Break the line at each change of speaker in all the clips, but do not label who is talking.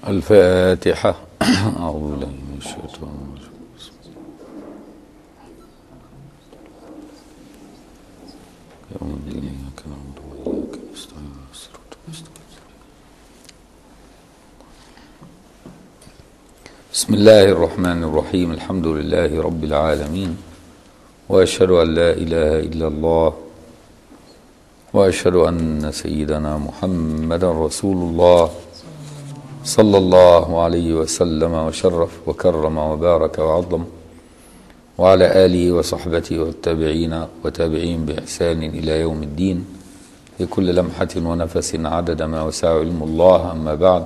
الفاتحة أعوذ بالله من الشيطان الرجيم يوم الدين إياك نعبد وإياك نستعين الصراط المستقيم بسم الله الرحمن الرحيم الحمد لله رب العالمين وأشهد أن لا إله إلا الله وأشهد أن سيدنا محمدا رسول الله صلى الله عليه وسلم وشرف وكرم وبارك وعظم وعلى آله وصحبه والتابعين وتابعين بإحسان إلى يوم الدين في كل لمحة ونفس عدد ما وسع علم الله أما بعد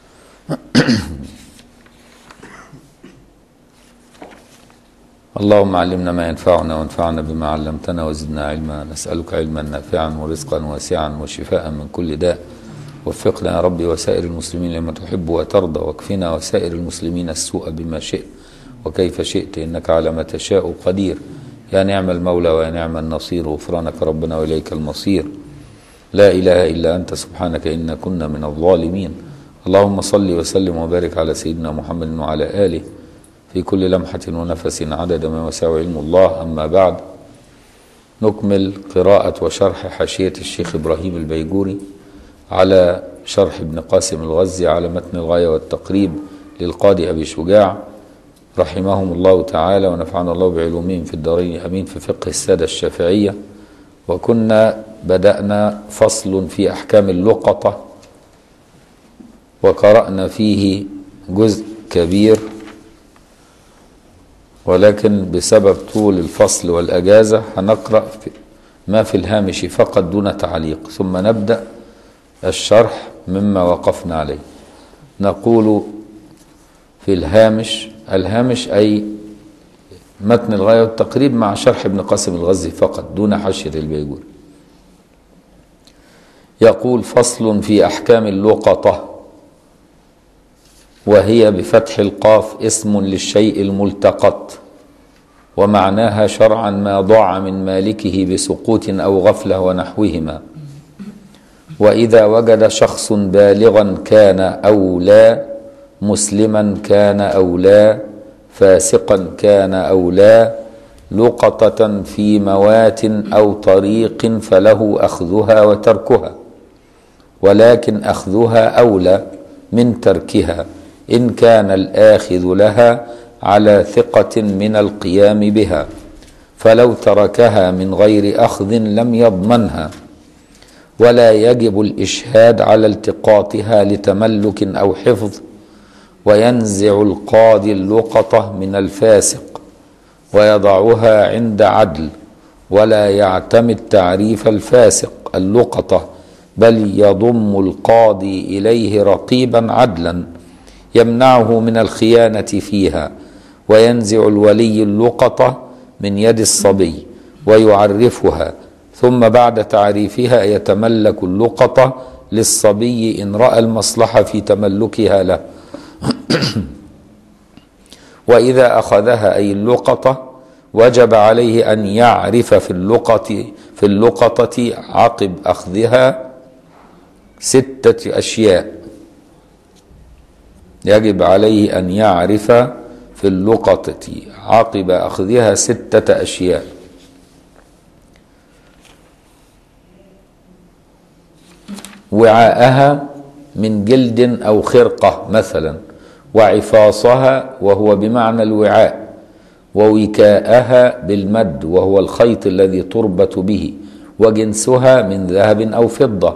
اللهم علمنا ما ينفعنا وانفعنا بما علمتنا وزدنا علما نسألك علما نافعا ورزقا واسعا وشفاء من كل داء وفقنا يا ربي وسائر المسلمين لما تحب وترضى واكفنا وسائر المسلمين السوء بما شئت وكيف شئت إنك على ما تشاء قدير يا نعم المولى ويا نعم النصير غفرانك ربنا وإليك المصير لا إله إلا أنت سبحانك إنا كنا من الظالمين اللهم صل وسلم وبارك على سيدنا محمد وعلى آله في كل لمحة ونفس عدد ما وسع علم الله أما بعد نكمل قراءة وشرح حاشية الشيخ إبراهيم البيجوري على شرح ابن قاسم الغزي على متن الغاية والتقريب للقاضي أبي شجاع رحمهم الله تعالى ونفعنا الله بعلومهم في الدارين أمين في فقه السادة الشافعية وكنا بدأنا فصل في أحكام اللقطة وقرأنا فيه جزء كبير ولكن بسبب طول الفصل والأجازة هنقرأ ما في الهامش فقط دون تعليق ثم نبدأ الشرح مما وقفنا عليه نقول في الهامش الهامش أي متن الغاية والتقريب مع شرح ابن قاسم الغزي فقط دون حاشية البيجوري يقول فصل في أحكام اللقطة وهي بفتح القاف اسم للشيء الملتقط ومعناها شرعا ما ضاع من مالكه بسقوط أو غفلة ونحوهما وإذا وجد شخص بالغا كان أو لا مسلما كان أو لا فاسقا كان أو لا لقطة في موات أو طريق فله أخذها وتركها ولكن أخذها أولى من تركها إن كان الآخذ لها على ثقة من القيام بها فلو تركها من غير أخذ لم يضمنها ولا يجب الإشهاد على التقاطها لتملك أو حفظ وينزع القاضي اللقطة من الفاسق ويضعها عند عدل ولا يعتمد تعريف الفاسق اللقطة بل يضم القاضي إليه رقيبا عدلا يمنعه من الخيانة فيها وينزع الولي اللقطة من يد الصبي ويعرفها ثم بعد تعريفها يتملك اللقطة للصبي إن رأى المصلحة في تملكها له وإذا أخذها أي اللقطة وجب عليه أن يعرف في اللقطة في اللقطة عقب أخذها ستة أشياء يجب عليه أن يعرف في اللقطة عقب أخذها ستة أشياء وعاءها من جلد أو خرقة مثلا وعفاصها وهو بمعنى الوعاء ووكاءها بالمد وهو الخيط الذي تربط به وجنسها من ذهب أو فضة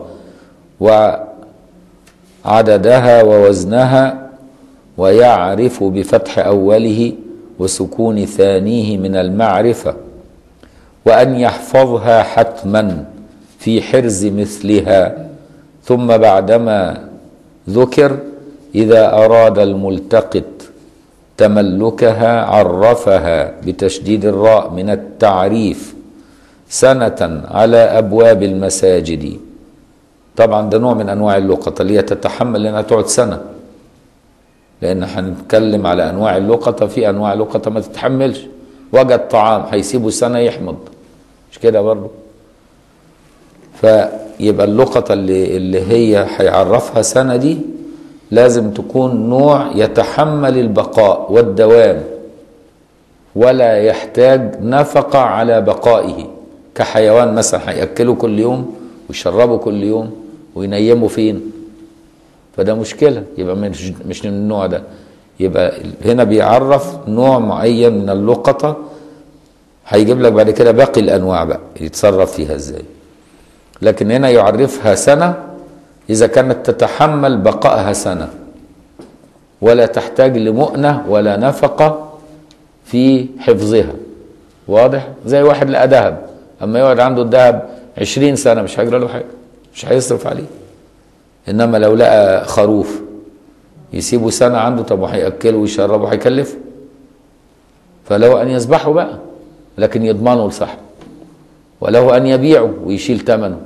وعددها ووزنها ويعرف بفتح أوله وسكون ثانيه من المعرفة وأن يحفظها حتما في حرز مثلها ثم بعدما ذكر إذا أراد الملتقط تملكها عرفها بتشديد الراء من التعريف سنة على أبواب المساجد طبعا ده نوع من أنواع اللقطة اللي هي تتحمل لأنها تقعد سنة لأن هنتكلم على أنواع اللقطة في أنواع لقطة ما تتحملش وجد طعام هيسيبه سنة يحمض مش كده برضه فيبقى اللقطة اللي, اللي هي هيعرفها سنة دي لازم تكون نوع يتحمل البقاء والدوام ولا يحتاج نفقة على بقائه كحيوان مثلا هيأكله كل يوم ويشربه كل يوم وينيمه فين فده مشكلة يبقى مش مش من النوع ده يبقى هنا بيعرف نوع معين من اللقطة هيجيب لك بعد كده باقي الأنواع بقى يتصرف فيها ازاي لكن هنا يعرفها سنة إذا كانت تتحمل بقائها سنة ولا تحتاج لمؤنة ولا نفقة في حفظها واضح زي واحد لقى ذهب اما يقعد عنده الذهب عشرين سنة مش هيجرى له حاجة مش هيصرف عليه انما لو لقى خروف يسيبه سنة عنده طب وهيأكله ويشربه وهيكلفه فله أن يذبحه بقى لكن يضمنه لصاحبه وله أن يبيعه ويشيل ثمنه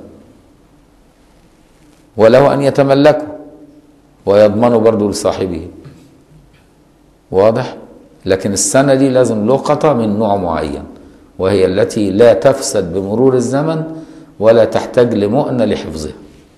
وله أن يتملكه ويضمنه برضه لصاحبه واضح لكن السنة دي لازم لقطة من نوع معين وهي التي لا تفسد بمرور الزمن ولا تحتاج لمؤنة لحفظها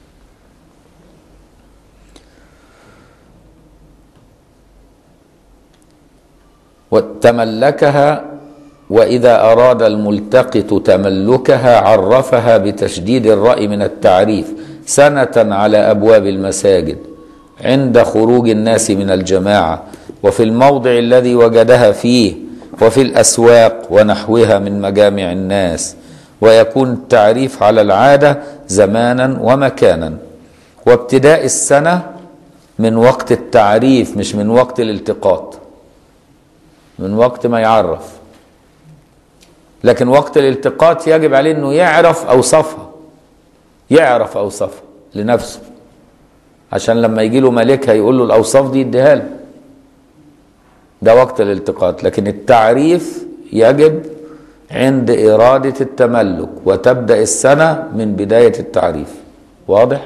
وتملكها وإذا أراد الملتقط تملكها عرفها بتشديد الرأي من التعريف سنة على أبواب المساجد عند خروج الناس من الجماعة وفي الموضع الذي وجدها فيه وفي الأسواق ونحوها من مجامع الناس ويكون التعريف على العادة زمانا ومكانا وابتداء السنة من وقت التعريف مش من وقت الالتقاط من وقت ما يعرف لكن وقت الالتقاط يجب عليه انه يعرف اوصافها يعرف اوصافها لنفسه عشان لما يجي له مالكها يقول له الاوصاف دي اديها له ده وقت الالتقاط لكن التعريف يجب عند إرادة التملك وتبدأ السنة من بداية التعريف واضح؟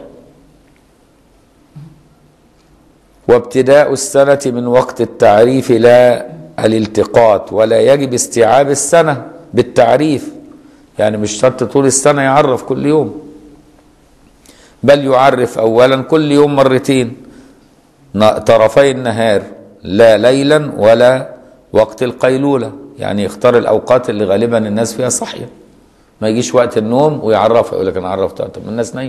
وابتداء السنة من وقت التعريف لا الالتقاط ولا يجب استيعاب السنة بالتعريف يعني مش شرط طول السنة يعرف كل يوم بل يعرف أولا كل يوم مرتين طرفي النهار لا ليلا ولا وقت القيلولة يعني يختار الأوقات اللي غالبا الناس فيها صحية ما يجيش وقت النوم ويعرفها يقول لك أنا عرفتها طب الناس نايمة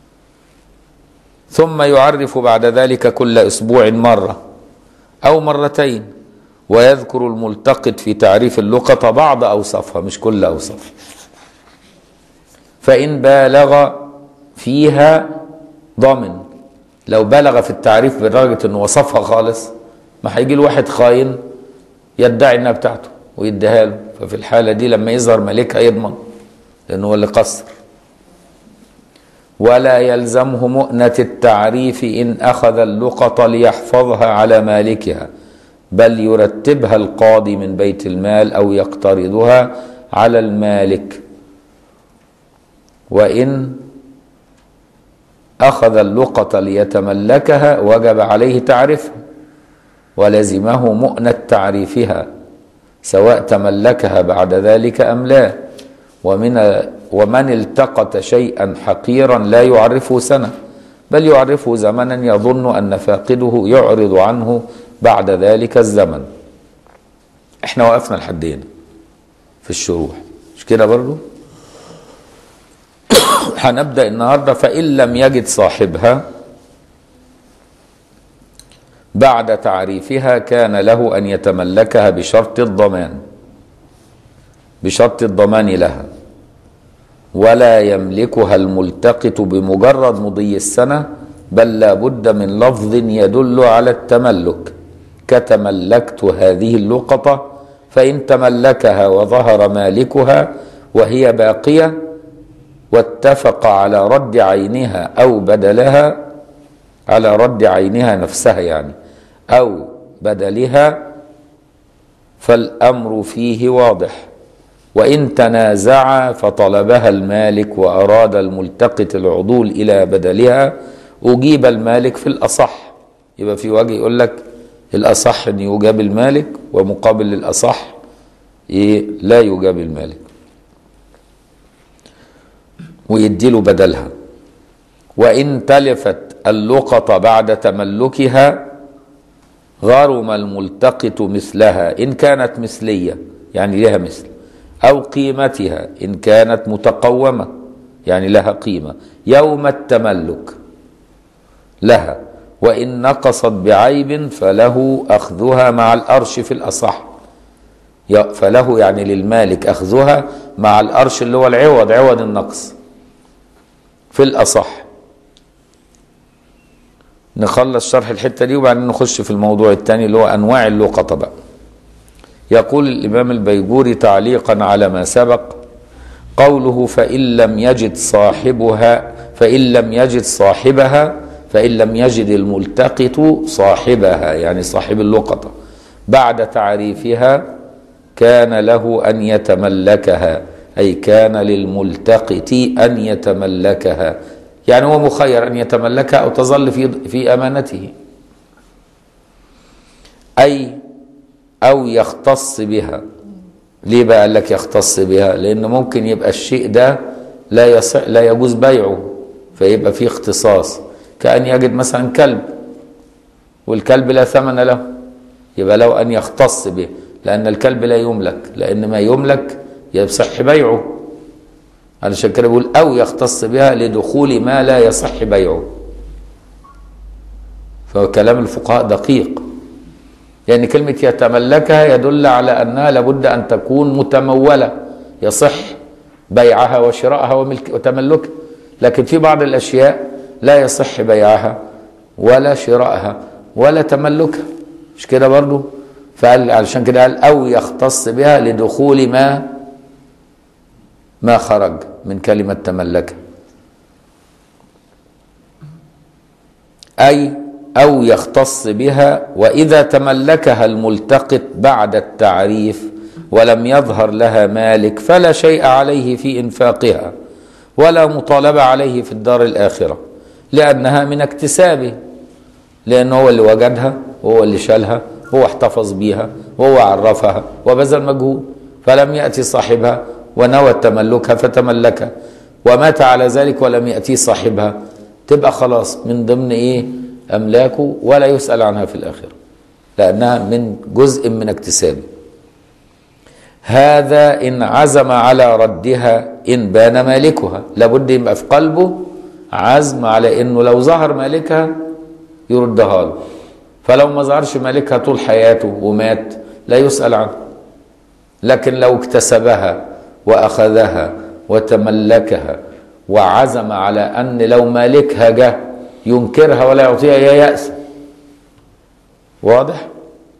ثم يعرف بعد ذلك كل أسبوع مرة أو مرتين ويذكر الملتقط في تعريف اللقطة بعض أوصافها مش كل أوصافها فإن بالغ فيها ضامن لو بلغ في التعريف بدرجة أنه وصفها خالص ما هيجي له واحد خاين يدعي انها بتاعته ويديها له ففي الحاله دي لما يظهر مالكها يضمن لانه هو اللي قصر ولا يلزمه مؤنة التعريف إن أخذ اللقط ليحفظها على مالكها بل يرتبها القاضي من بيت المال أو يقترضها على المالك وإن أخذ اللقط ليتملكها وجب عليه تعرفها ولزمه مؤنة تعريفها سواء تملكها بعد ذلك أم لا ومن ومن التقط شيئا حقيرا لا يعرفه سنة بل يعرفه زمنا يظن أن فاقده يعرض عنه بعد ذلك الزمن احنا وقفنا لحد هنا في الشروح مش كده برضو هنبدأ النهاردة فإن لم يجد صاحبها بعد تعريفها كان له ان يتملكها بشرط الضمان بشرط الضمان لها ولا يملكها الملتقط بمجرد مضي السنه بل لا بد من لفظ يدل على التملك كتملكت هذه اللقطه فان تملكها وظهر مالكها وهي باقيه واتفق على رد عينها او بدلها على رد عينها نفسها يعني او بدلها فالامر فيه واضح وان تنازعا فطلبها المالك واراد الملتقط العضول الى بدلها اجيب المالك في الاصح يبقى في وجه يقول لك الاصح ان يجاب المالك ومقابل للاصح إيه لا يجاب المالك ويديله بدلها وان تلفت اللقط بعد تملكها غرم الملتقط مثلها إن كانت مثلية يعني لها مثل أو قيمتها إن كانت متقومة يعني لها قيمة يوم التملك لها وإن نقصت بعيب فله أخذها مع الأرش في الأصح فله يعني للمالك أخذها مع الأرش اللي هو العوض عوض النقص في الأصح نخلص شرح الحتة دي وبعدين نخش في الموضوع الثاني اللي هو أنواع اللقطة بقى يقول الإمام البيجوري تعليقا على ما سبق قوله فإن لم يجد صاحبها فإن لم يجد صاحبها فإن لم يجد الملتقط صاحبها يعني صاحب اللقطة بعد تعريفها كان له أن يتملكها أي كان للملتقط أن يتملكها يعني هو مخير أن يتملكها أو تظل في في أمانته أي أو يختص بها ليه بقى قال لك يختص بها لأن ممكن يبقى الشيء ده لا يصح لا يجوز بيعه فيبقى فيه اختصاص كأن يجد مثلا كلب والكلب لا ثمن له يبقى له أن يختص به لأن الكلب لا يملك لأن ما يملك يصح بيعه علشان كده بيقول أو يختص بها لدخول ما لا يصح بيعه فكلام الفقهاء دقيق يعني كلمة يتملكها يدل على أنها لابد أن تكون متمولة يصح بيعها وشراءها وملك وتملكها لكن في بعض الأشياء لا يصح بيعها ولا شراءها ولا تملكها مش كده برضو فقال علشان كده قال أو يختص بها لدخول ما ما خرج من كلمة تملكها أي أو يختص بها وإذا تملكها الملتقط بعد التعريف ولم يظهر لها مالك فلا شيء عليه في إنفاقها ولا مطالبة عليه في الدار الآخرة لأنها من اكتسابه لأنه هو اللي وجدها وهو اللي شالها هو احتفظ بيها وهو عرفها وبذل مجهود فلم يأتي صاحبها ونوى تملكها فتملكها ومات على ذلك ولم يأتي صاحبها تبقى خلاص من ضمن ايه املاكه ولا يسأل عنها في الآخرة لأنها من جزء من اكتسابه هذا إن عزم على ردها إن بان مالكها لابد يبقى في قلبه عزم على إنه لو ظهر مالكها يردها له فلو ما ظهرش مالكها طول حياته ومات لا يسأل عنه لكن لو اكتسبها وأخذها وتملكها وعزم على أن لو مالكها جه ينكرها ولا يعطيها يا يأس واضح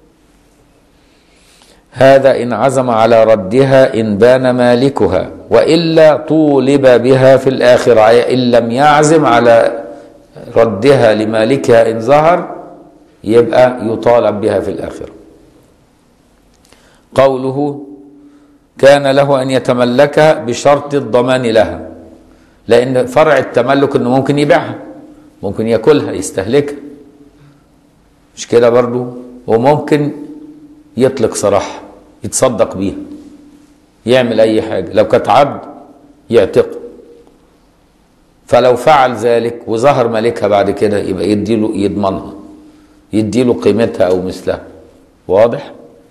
هذا إن عزم على ردها إن بان مالكها وإلا طولب بها في الآخرة إن لم يعزم على ردها لمالكها إن ظهر يبقى يطالب بها في الآخرة قوله كان له أن يتملكها بشرط الضمان لها لأن فرع التملك أنه ممكن يبيعها ممكن ياكلها يستهلكها مش كده برضو وممكن يطلق سراحها يتصدق بيها يعمل أي حاجة لو كانت عبد يعتقه فلو فعل ذلك وظهر مالكها بعد كده يبقى يديله يضمنها يديله قيمتها أو مثلها واضح؟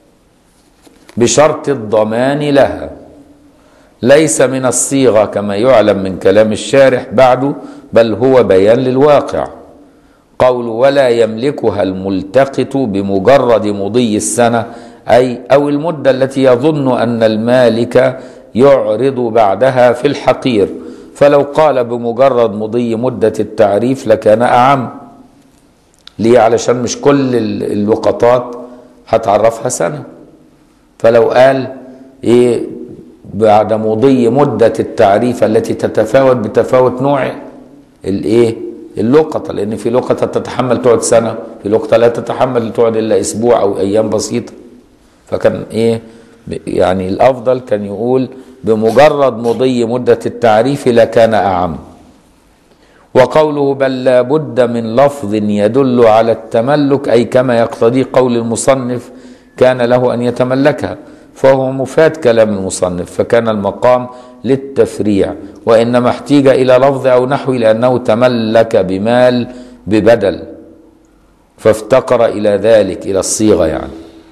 بشرط الضمان لها ليس من الصيغه كما يعلم من كلام الشارح بعد بل هو بيان للواقع قول ولا يملكها الملتقط بمجرد مضي السنه اي او المده التي يظن ان المالك يعرض بعدها في الحقير فلو قال بمجرد مضي مده التعريف لكان اعم ليه علشان مش كل اللقطات هتعرفها سنه فلو قال ايه بعد مضي مدة التعريف التي تتفاوت بتفاوت نوع الايه اللقطة لأن في لقطة تتحمل تقعد سنة في لقطة لا تتحمل تقعد إلا أسبوع أو أيام بسيطة فكان إيه يعني الأفضل كان يقول بمجرد مضي مدة التعريف لكان أعم وقوله بل لا بد من لفظ يدل على التملك أي كما يقتضي قول المصنف كان له أن يتملكها فهو مفاد كلام المصنف فكان المقام للتفريع وإنما احتيج إلى لفظ أو نحو لأنه تملك بمال ببدل فافتقر إلى ذلك إلى الصيغة يعني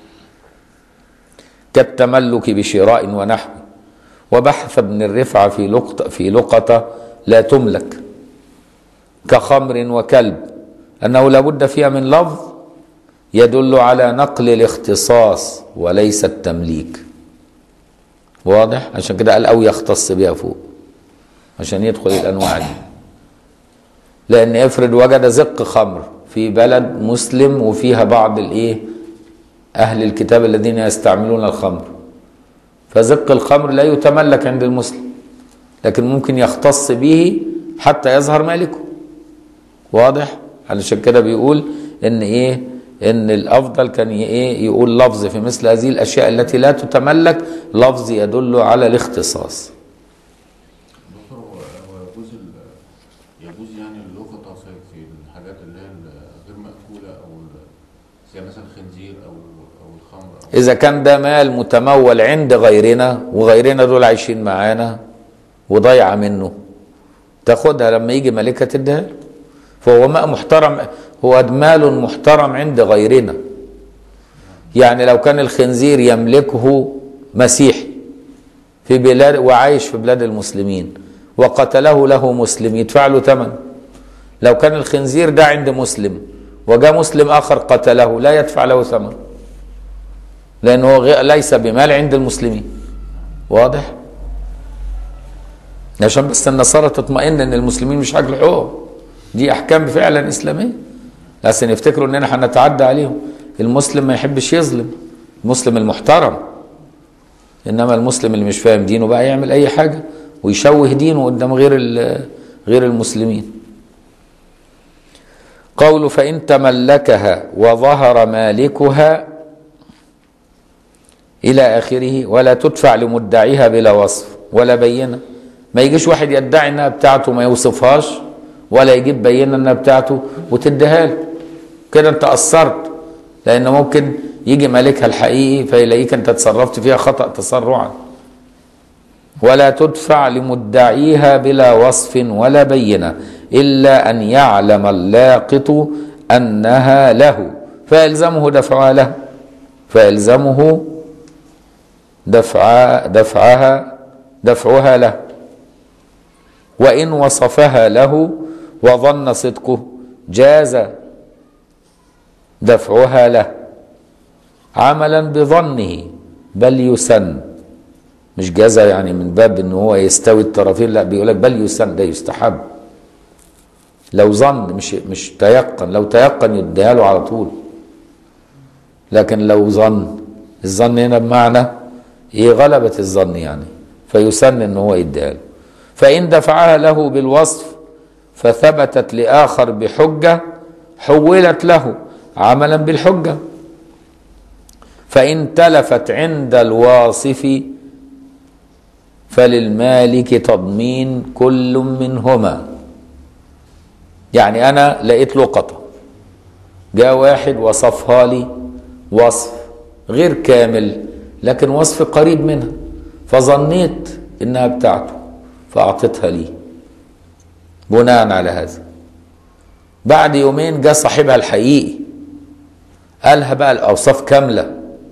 كالتملك بشراء ونحو وبحث ابن الرفعة في لقطة, في لقطة لا تملك كخمر وكلب أنه لابد فيها من لفظ يدل على نقل الاختصاص وليس التمليك واضح عشان كده قال أو يختص بها فوق عشان يدخل الأنواع دي لأن افرض وجد زق خمر في بلد مسلم وفيها بعض الإيه أهل الكتاب الذين يستعملون الخمر فزق الخمر لا يتملك عند المسلم لكن ممكن يختص به حتى يظهر مالكه واضح علشان كده بيقول ان ايه ان الافضل كان ايه يقول لفظ في مثل هذه الاشياء التي لا تتملك لفظ يدل على الاختصاص
دكتور هو هو يجوز ال- يجوز يعني اللقطة في في الحاجات اللي هي غير مأكولة أو ال- زي مثلا الخنزير أو أو الخمر أو
اذا كان ده مال متمول عند غيرنا وغيرنا دول عايشين معانا وضايعه منه تاخدها لما يجي ملكه تديها له. فهو ماء محترم هو مال محترم عند غيرنا يعني لو كان الخنزير يملكه مسيحي في بلاد وعايش في بلاد المسلمين وقتله له مسلم يدفع له ثمن لو كان الخنزير ده عند مسلم وجاء مسلم اخر قتله لا يدفع له ثمن لانه غ- ليس بمال عند المسلمين واضح عشان بس النصارى تطمئن ان المسلمين مش هياكلوا حقوق دي احكام فعلا اسلاميه لكن يفتكروا اننا هنتعدى عليهم المسلم ما يحبش يظلم المسلم المحترم انما المسلم اللي مش فاهم دينه بقى يعمل اي حاجه ويشوه دينه قدام غير ال- غير المسلمين قول فإن تملكها وظهر مالكها إلى آخره ولا تدفع لمدعيها بلا وصف ولا بينة ما يجيش واحد يدعي إنها بتاعته ما يوصفهاش ولا يجيب بينة إنها بتاعته وتديها له كده أنت قصرت لأن ممكن يجي مالكها الحقيقي فيلاقيك أنت تصرفت فيها خطأ تسرعا ولا تدفع لمدعيها بلا وصف ولا بينة إلا أن يعلم اللاقط أنها له فيلزمه دفعها له فيلزمه دفع دفعها دفعها له وإن وصفها له وظن صدقه جاز دفعها له عملا بظنه بل يسن مش جزا يعني من باب ان هو يستوي الطرفين لا بيقول لك بل يسن ده يستحب لو ظن مش مش تيقن لو تيقن يديها له على طول لكن لو ظن الظن هنا بمعنى ايه غلبة الظن يعني فيسن ان هو يديها له فان دفعها له بالوصف فثبتت لاخر بحجه حولت له عملا بالحجه فان تلفت عند الواصف فللمالك تضمين كل منهما يعني انا لقيت لقطه جاء واحد وصفها لي وصف غير كامل لكن وصف قريب منها فظنيت انها بتاعته فاعطيتها لي بناء على هذا بعد يومين جاء صاحبها الحقيقي قالها بقى الاوصاف كامله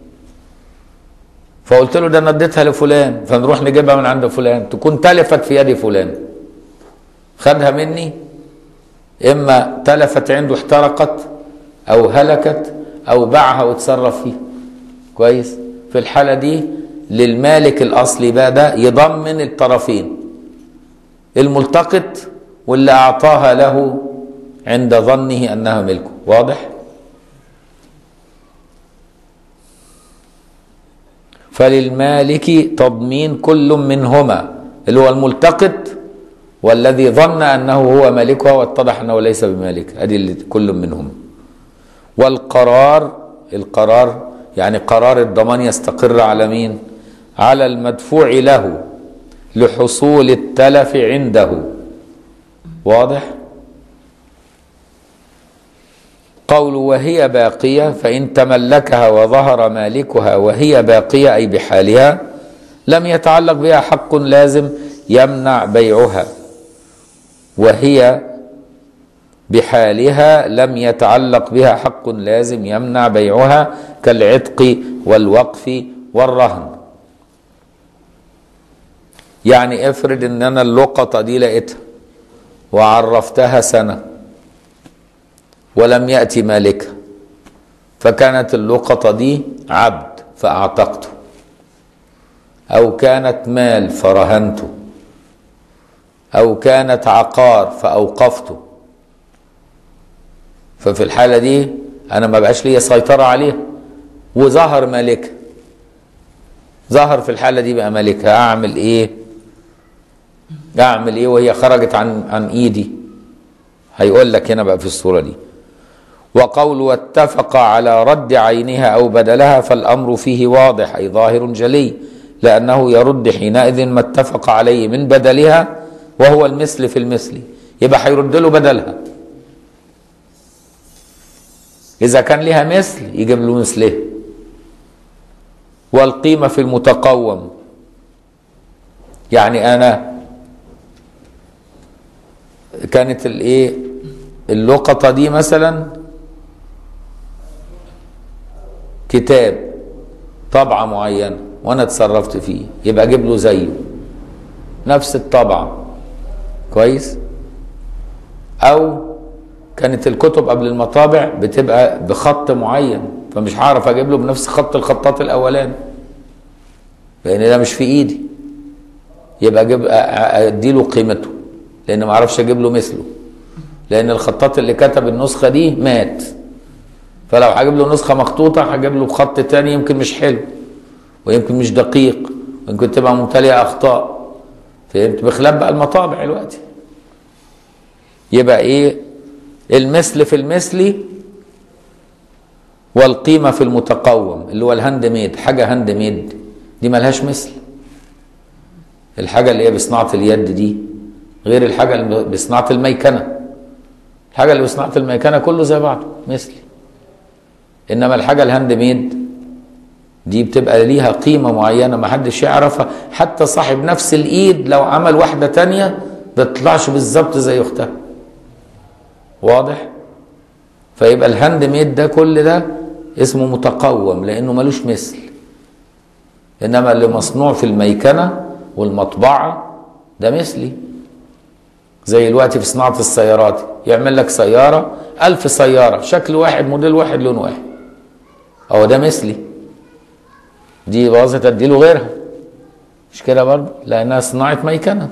فقلت له ده انا اديتها لفلان فنروح نجيبها من عند فلان تكون تلفت في يد فلان خدها مني اما تلفت عنده احترقت او هلكت او باعها وتصرف فيها كويس في الحاله دي للمالك الاصلي بقى ده يضمن الطرفين الملتقط واللي اعطاها له عند ظنه انها ملكه واضح فللمالك تضمين كل منهما اللي هو الملتقط والذي ظن انه هو مالكها واتضح انه ليس بمالك ادي اللي كل منهما والقرار القرار يعني قرار الضمان يستقر على مين على المدفوع له لحصول التلف عنده واضح قول وهي باقية فإن تملكها وظهر مالكها وهي باقية أي بحالها لم يتعلق بها حق لازم يمنع بيعها وهي بحالها لم يتعلق بها حق لازم يمنع بيعها كالعتق والوقف والرهن يعني افرض ان انا اللقطه دي لقيتها وعرفتها سنه ولم ياتي مالكها فكانت اللقطه دي عبد فاعتقته او كانت مال فرهنته او كانت عقار فاوقفته ففي الحاله دي انا ما بقاش ليا سيطره عليها وظهر مالكها ظهر في الحاله دي بقى مالكها اعمل ايه اعمل ايه وهي خرجت عن عن ايدي هيقول لك هنا بقى في الصوره دي وقول واتفق على رد عينها او بدلها فالامر فيه واضح اي ظاهر جلي لانه يرد حينئذ ما اتفق عليه من بدلها وهو المثل في المثل يبقى هيرد له بدلها اذا كان لها مثل يجيب له مثله والقيمه في المتقوم يعني انا كانت الايه اللقطه دي مثلا كتاب طبعه معينه وانا اتصرفت فيه يبقى اجيب له زيه نفس الطبعه كويس او كانت الكتب قبل المطابع بتبقى بخط معين فمش هعرف اجيب له بنفس خط الخطاط الاولاني لان ده مش في ايدي يبقى اجيب ادي له قيمته لان ما اعرفش اجيب له مثله لان الخطاط اللي كتب النسخه دي مات فلو هجيب له نسخه مخطوطه هجيب له بخط تاني يمكن مش حلو ويمكن مش دقيق ويمكن تبقى ممتلئه اخطاء فهمت بخلاف بقى المطابع دلوقتي يبقى ايه المثل في المثل والقيمه في المتقوم اللي هو الهاند ميد حاجه هاند ميد دي ملهاش مثل الحاجه اللي هي بصناعه اليد دي غير الحاجه اللي بصناعه الميكنه الحاجه اللي بصناعه الميكنه كله زي بعضه مثلي انما الحاجه الهاند ميد دي بتبقى ليها قيمه معينه ما حدش يعرفها حتى صاحب نفس الايد لو عمل واحده تانية ما تطلعش بالظبط زي اختها واضح فيبقى الهاند ميد ده كل ده اسمه متقوم لانه ملوش مثل انما اللي مصنوع في الميكنه والمطبعه ده مثلي زي الوقت في صناعه السيارات يعمل لك سياره ألف سياره شكل واحد موديل واحد لون واحد هو ده مثلي دي باظت اديله غيرها مش كده برضه لانها صناعه ميكنه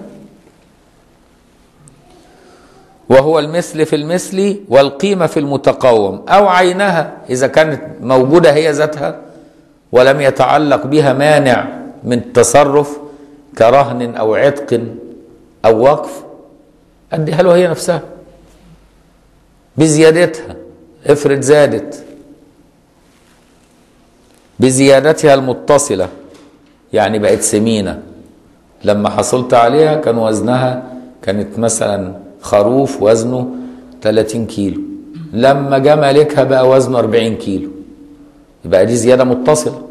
وهو المثل في المثل والقيمه في المتقوم او عينها اذا كانت موجوده هي ذاتها ولم يتعلق بها مانع من التصرف كرهن او عتق او وقف اديها له هي نفسها بزيادتها افرض زادت بزيادتها المتصله يعني بقت سمينه لما حصلت عليها كان وزنها كانت مثلا خروف وزنه 30 كيلو لما جه مالكها بقى وزنه 40 كيلو يبقى دي زياده متصله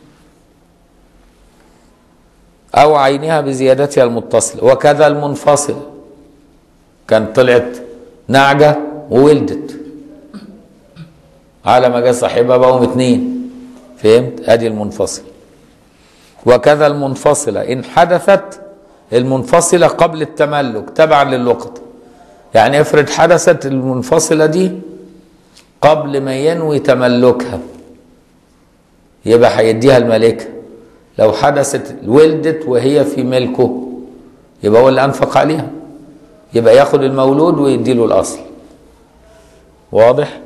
او عينها بزيادتها المتصله وكذا المنفصل كان طلعت نعجه وولدت على ما جه صاحبها بقوا اتنين فهمت ادي المنفصل وكذا المنفصله ان حدثت المنفصله قبل التملك تبعا للقطه يعني افرض حدثت المنفصله دي قبل ما ينوي تملكها يبقى هيديها الملكه لو حدثت ولدت وهي في ملكه يبقى هو اللي انفق عليها يبقى ياخد المولود ويدي له الاصل واضح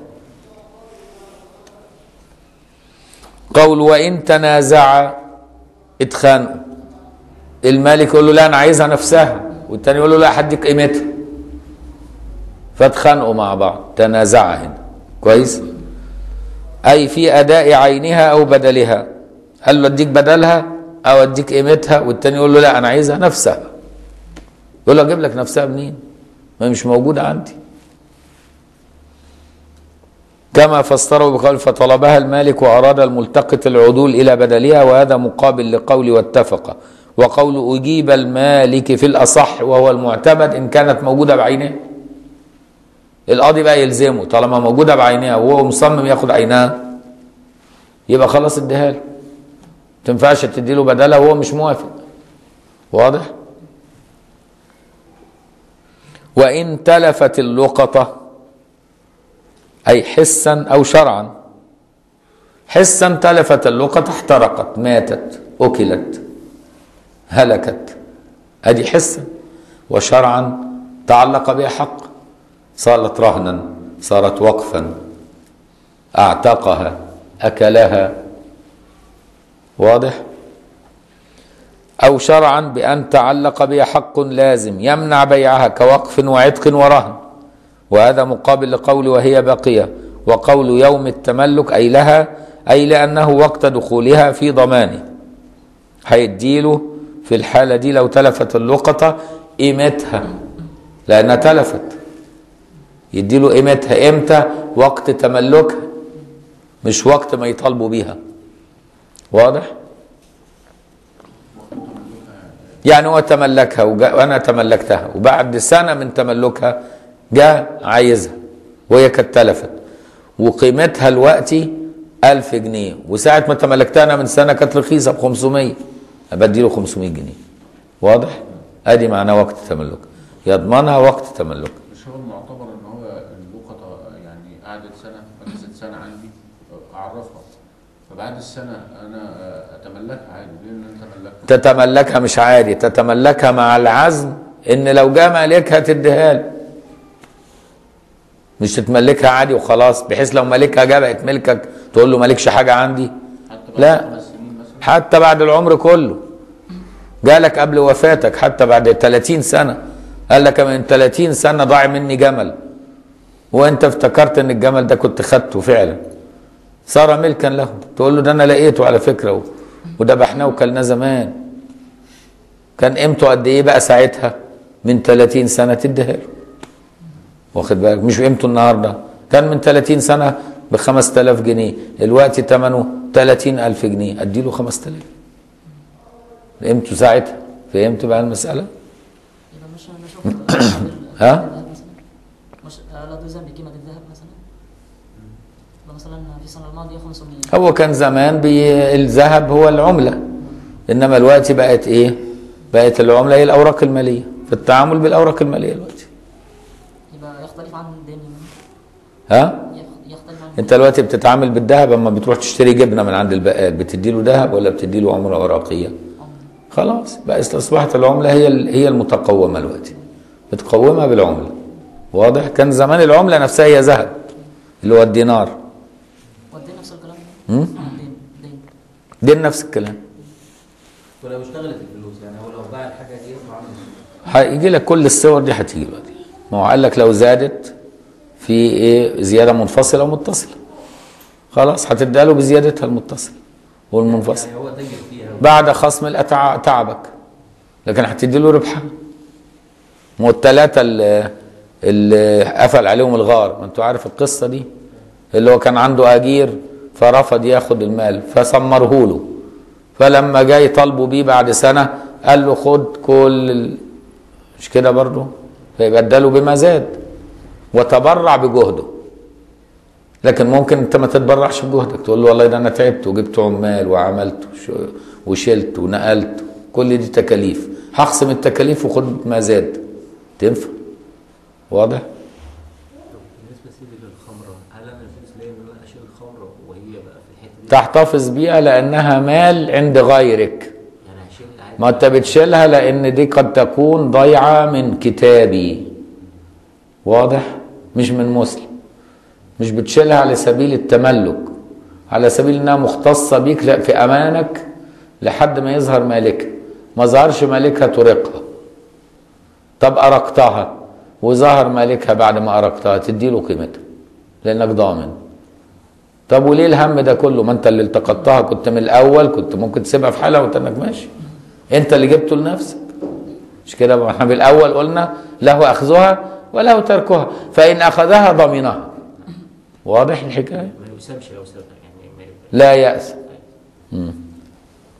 قول وان تنازع اتخانقوا المالك يقول له لا انا عايزها نفسها والتاني يقول له لا هديك قيمتها فاتخانقوا مع بعض تنازع هنا كويس اي في اداء عينها او بدلها قال له اديك بدلها او اديك قيمتها والتاني يقول له لا انا عايزها نفسها يقول له اجيب لك نفسها منين ما هي مش موجوده عندي كما فسره بقول فطلبها المالك واراد الملتقط العدول الى بدلها وهذا مقابل لقول واتفق وقول اجيب المالك في الاصح وهو المعتمد ان كانت موجوده بعينها القاضي بقى يلزمه طالما موجوده بعينها وهو مصمم ياخد عينها يبقى خلاص اديها له تنفعش تديله بدلها وهو مش موافق واضح وان تلفت اللقطه اي حسا او شرعا حسا تلفت اللقطه احترقت ماتت اكلت هلكت ادي حسا وشرعا تعلق بها حق صارت رهنا صارت وقفا اعتقها اكلها واضح او شرعا بان تعلق بها حق لازم يمنع بيعها كوقف وعتق ورهن وهذا مقابل لقول وهي باقيه وقول يوم التملك اي لها اي لانه وقت دخولها في ضمانه هيديله في الحاله دي لو تلفت اللقطه قيمتها لانها تلفت يديله قيمتها امتى وقت تملكها مش وقت ما يطالبوا بيها واضح يعني هو تملكها وجا- وانا تملكتها وبعد سنه من تملكها جاء عايزها وهي كانت تلفت وقيمتها دلوقتي 1000 جنيه وساعه ما تملكتها انا من سنه كانت رخيصه ب 500 بدي له 500 جنيه واضح ادي معناه وقت تملك يضمنها وقت تملك
مش هو المعتبر ان هو اللقطه يعني قعدت سنه مكثت سنه عندي اعرفها فبعد السنه انا اتملكها عادي ليه ان انا تملكها
تتملكها مش عادي تتملكها مع العزم ان لو جاء مالكها تديها له مش تتملكها عادي وخلاص بحيث لو مالكها جاء بقت ملكك تقول له مالكش حاجه عندي
حتى بعد
لا.
خمس سنين مثلا
حتى بعد العمر كله جالك قبل وفاتك حتى بعد 30 سنه قال لك من 30 سنه ضاع مني جمل وانت افتكرت ان الجمل ده كنت خدته فعلا صار ملكا له تقول له ده انا لقيته على فكره و- وذبحناه وكلناه زمان كان قيمته قد ايه بقى ساعتها من 30 سنه تديها له واخد بالك مش قيمته النهارده كان من 30 سنه ب 5000 جنيه دلوقتي ثمنه 30000 جنيه ادي له 5000 قيمته ساعتها فهمت بقى المساله
يبقى مش مش وقت
ها؟
الذهب مثلا مش لا تلزم بقيمة الذهب مثلا يبقى مثلا في السنة الماضية 500
هو كان زمان بي- الذهب هو العمله انما الوقت بقت ايه بقت العمله هي الاوراق الماليه في التعامل بالاوراق الماليه دلوقتي
يبقى يختلف عن الدين
ها
يخ- يختلف عن
انت دلوقتي بتتعامل بالذهب اما بتروح تشتري جبنه من عند البقال بتدي له ذهب ولا بتدي له عمله ورقيه خلاص بقى اصبحت العمله هي ال- هي المتقومه دلوقتي بتقومها بالعمله واضح كان زمان العمله نفسها هي ذهب اللي هو الدينار
والدين نفس الكلام
مم؟
الدين دين
دين نفس الكلام
ولو اشتغلت الفلوس يعني هو لو باع الحاجه دي يطلع عنه
هيجي لك كل الصور دي هتيجي دلوقتي ما هو قال لك لو زادت في ايه زياده منفصله ومتصله خلاص هتديها له بزيادتها المتصله والمنفصله
يعني هو تاجر فيها
بعد خصم الأتع- تعبك لكن هتدي له ربحها ما هو الثلاثه اللي, اللي قفل عليهم الغار ما انتوا عارف القصه دي اللي هو كان عنده اجير فرفض ياخد المال فسمره له فلما جاي يطالبوا بيه بعد سنه قال له خد كل ال... مش كده برضه فيبقى اداله بما زاد وتبرع بجهده لكن ممكن انت ما تتبرعش بجهدك تقول له والله ده انا تعبت وجبت عمال وعملت وش- وشلت ونقلت كل دي تكاليف هخصم التكاليف وخد ما زاد تنفع واضح
بالنسبه سيدي للخمره هل انا الفلوس ليا ان انا اشيل الخمره وهي بقى في الحته دي
تحتفظ بيها لانها مال عند غيرك
يعني هشيل عادي
ما انت بتشيلها لان دي قد تكون ضيعه من كتابي واضح مش من مسلم مش بتشيلها على سبيل التملك على سبيل انها مختصه بيك لا في امانك لحد ما يظهر مالكها ما ظهرش مالكها ترقها طب ارقتها وظهر مالكها بعد ما ارقتها تدي له قيمتها لانك ضامن طب وليه الهم ده كله ما انت اللي التقطتها كنت من الاول كنت ممكن تسيبها في حالها وتنك ماشي انت اللي جبته لنفسك مش كده ما احنا بالاول قلنا له اخذها وله تركها فان اخذها ضمنها واضح الحكايه
ما يسامش لو سابها يعني ما يبقى
لا ياس مم.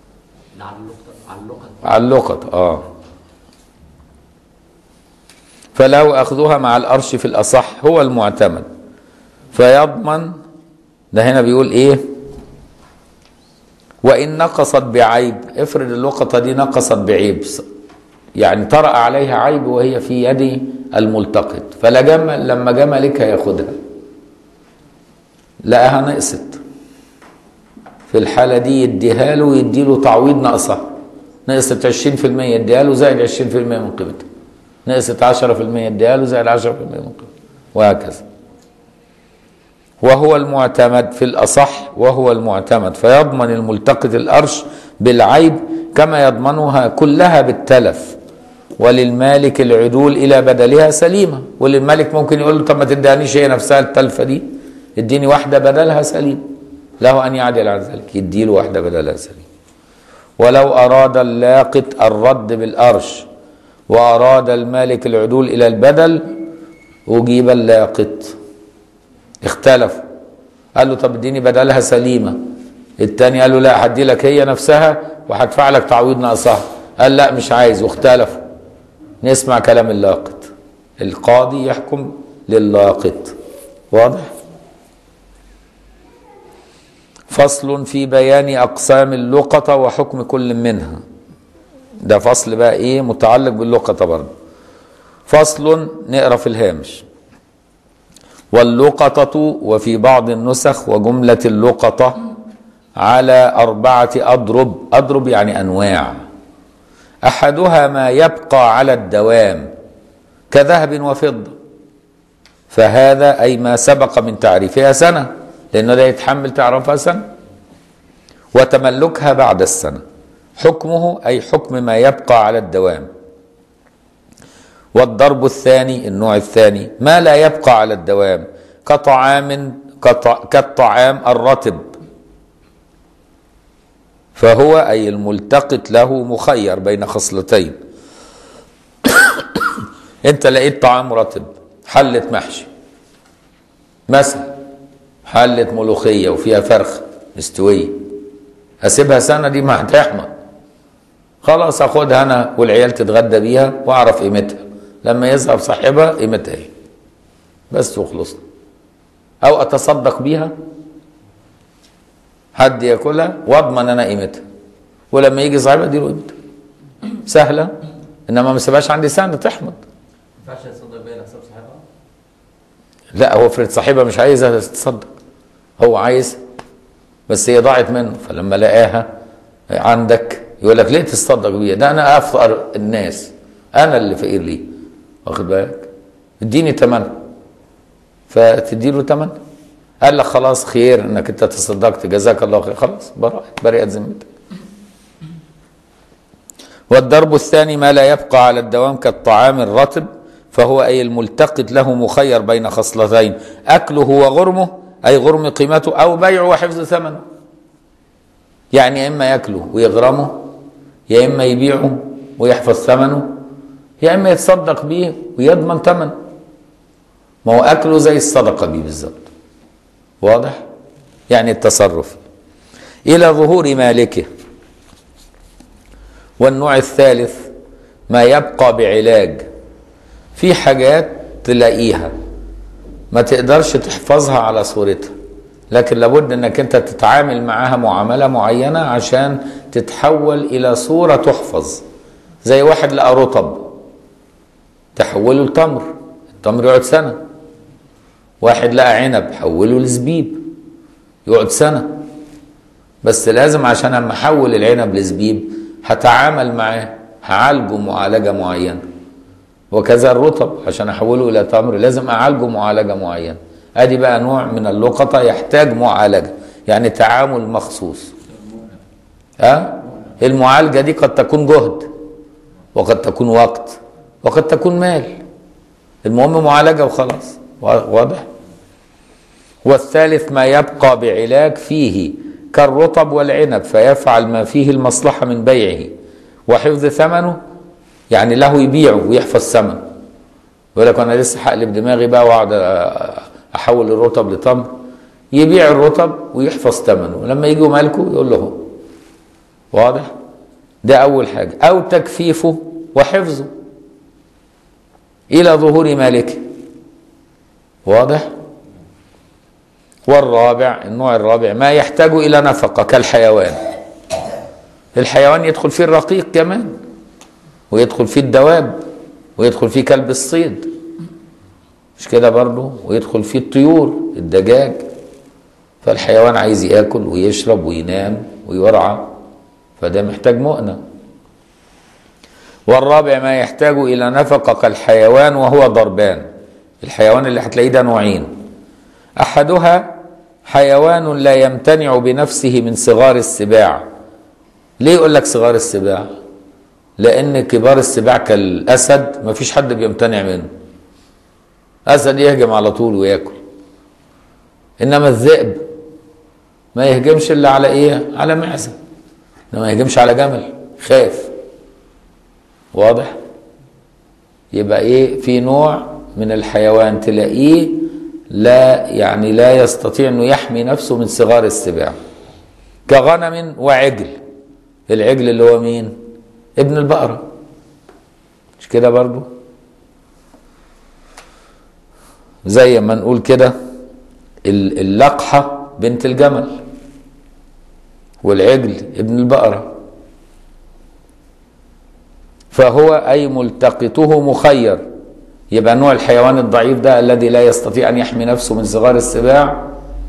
علقت علقت
علقت اه فله أخذها مع الأرش في الأصح هو المعتمد فيضمن ده هنا بيقول إيه وإن نقصت بعيب افرض اللقطة دي نقصت بعيب يعني طرأ عليها عيب وهي في يد الملتقط فلجم لما جه مالكها ياخدها لقاها نقصت في الحالة دي يديها له ويدي له تعويض ناقصة نقصت 20% يديها له زائد 20% من قيمتها نقصت 10% يديها له زائد 10% من قيمتها وهكذا وهو المعتمد في الأصح وهو المعتمد فيضمن الملتقط الأرش بالعيب كما يضمنها كلها بالتلف وللمالك العدول إلى بدلها سليمة وللمالك ممكن يقول له طب ما تديهانيش هي نفسها التلفة دي اديني واحدة بدلها سليم له أن يعدل عن ذلك يديله واحدة بدلها سليم ولو أراد اللاقط الرد بالأرش وأراد المالك العدول إلى البدل أجيب اللاقط اختلفوا قال له طب اديني بدلها سليمة التاني قال له لا هدي لك هي نفسها وهدفع لك تعويض ناقصها قال لا مش عايز واختلفوا نسمع كلام اللاقط القاضي يحكم للاقط واضح فصل في بيان أقسام اللقطة وحكم كل منها ده فصل بقى إيه متعلق باللقطة برضه فصل نقرأ في الهامش واللقطة وفي بعض النسخ وجملة اللقطة على أربعة أضرب أضرب يعني أنواع أحدها ما يبقى على الدوام كذهب وفضة فهذا أي ما سبق من تعريفها سنة لأنه ده يتحمل تعرفها سنة وتملكها بعد السنة حكمه أي حكم ما يبقى على الدوام والضرب الثاني النوع الثاني ما لا يبقى على الدوام كطعام كط- كالطعام الرطب فهو أي الملتقط له مخير بين خصلتين انت لقيت طعام رطب حلة محشي مثلا حلة ملوخية وفيها فرخ مستوية هسيبها سنة دي ما هتحمض خلاص اخدها انا والعيال تتغدى بيها واعرف قيمتها لما يذهب صاحبها قيمتها ايه بس وخلصنا او اتصدق بيها حد ياكلها واضمن انا قيمتها ولما يجي صاحبها اديله قيمتها سهله انما ما سيبهاش عندي سنه تحمض
ما ينفعش تصدق بيها لحساب صاحبها
لا هو افرض صاحبها مش عايزها تتصدق هو عايز بس هي ضاعت منه فلما لقاها عندك يقول لك ليه تصدق بيها ده انا افقر الناس انا اللي فقير ليه واخد بالك اديني ثمنها فتدي له ثمن قال لك خلاص خير انك انت تصدقت جزاك الله خير خلاص برأت برئت ذمتك والضرب الثاني ما لا يبقى على الدوام كالطعام الرطب فهو أي الملتقط له مخير بين خصلتين أكله وغرمه أي غرم قيمته أو بيعه وحفظ ثمنه يعني يا إما يأكله ويغرمه يا إما يبيعه ويحفظ ثمنه يا إما يتصدق به ويضمن ثمنه ما هو أكله زي الصدقة بيه بالظبط واضح؟ يعني التصرف إلى ظهور مالكه والنوع الثالث ما يبقى بعلاج في حاجات تلاقيها ما تقدرش تحفظها على صورتها لكن لابد انك انت تتعامل معاها معامله معينه عشان تتحول الى صوره تحفظ زي واحد لقى رطب تحوله لتمر التمر يقعد سنه واحد لقى عنب حوله لزبيب يقعد سنه بس لازم عشان اما احول العنب لزبيب هتعامل معاه هعالجه معالجه معينه وكذا الرطب عشان احوله الى تمر لازم اعالجه معالجه معينه ادي بقى نوع من اللقطه يحتاج معالجه يعني تعامل مخصوص ها المعالجه دي قد تكون جهد وقد تكون وقت وقد تكون مال المهم معالجه وخلاص واضح والثالث ما يبقى بعلاج فيه كالرطب والعنب فيفعل ما فيه المصلحه من بيعه وحفظ ثمنه يعني له يبيعه ويحفظ ثمنه يقول لك انا لسه هقلب دماغي بقى واقعد احول الرطب لتمر يبيع الرطب ويحفظ ثمنه لما يجوا مالكه يقول له هو واضح ده اول حاجه او تكفيفه وحفظه إلى ظهور مالكه واضح؟ والرابع النوع الرابع ما يحتاج إلى نفقة كالحيوان الحيوان يدخل فيه الرقيق كمان ويدخل فيه الدواب ويدخل فيه كلب الصيد مش كده برضه ويدخل فيه الطيور الدجاج فالحيوان عايز ياكل ويشرب وينام ويرعى فده محتاج مؤنة والرابع ما يحتاج إلى نفقة كالحيوان وهو ضربان الحيوان اللي هتلاقيه ده نوعين أحدها حيوان لا يمتنع بنفسه من صغار السباع ليه يقول لك صغار السباع لأن كبار السباع كالأسد ما فيش حد بيمتنع منه أسد يهجم على طول وياكل إنما الذئب ما يهجمش إلا على إيه على معزة إنما ما يهجمش على جمل خاف واضح يبقى ايه في نوع من الحيوان تلاقيه لا يعني لا يستطيع انه يحمي نفسه من صغار السباع كغنم وعجل العجل اللي هو مين ابن البقرة مش كده برضو زي ما نقول كده ال- اللقحة بنت الجمل والعجل ابن البقره فهو أي ملتقطه مخير يبقى نوع الحيوان الضعيف ده الذي لا يستطيع أن يحمي نفسه من صغار السباع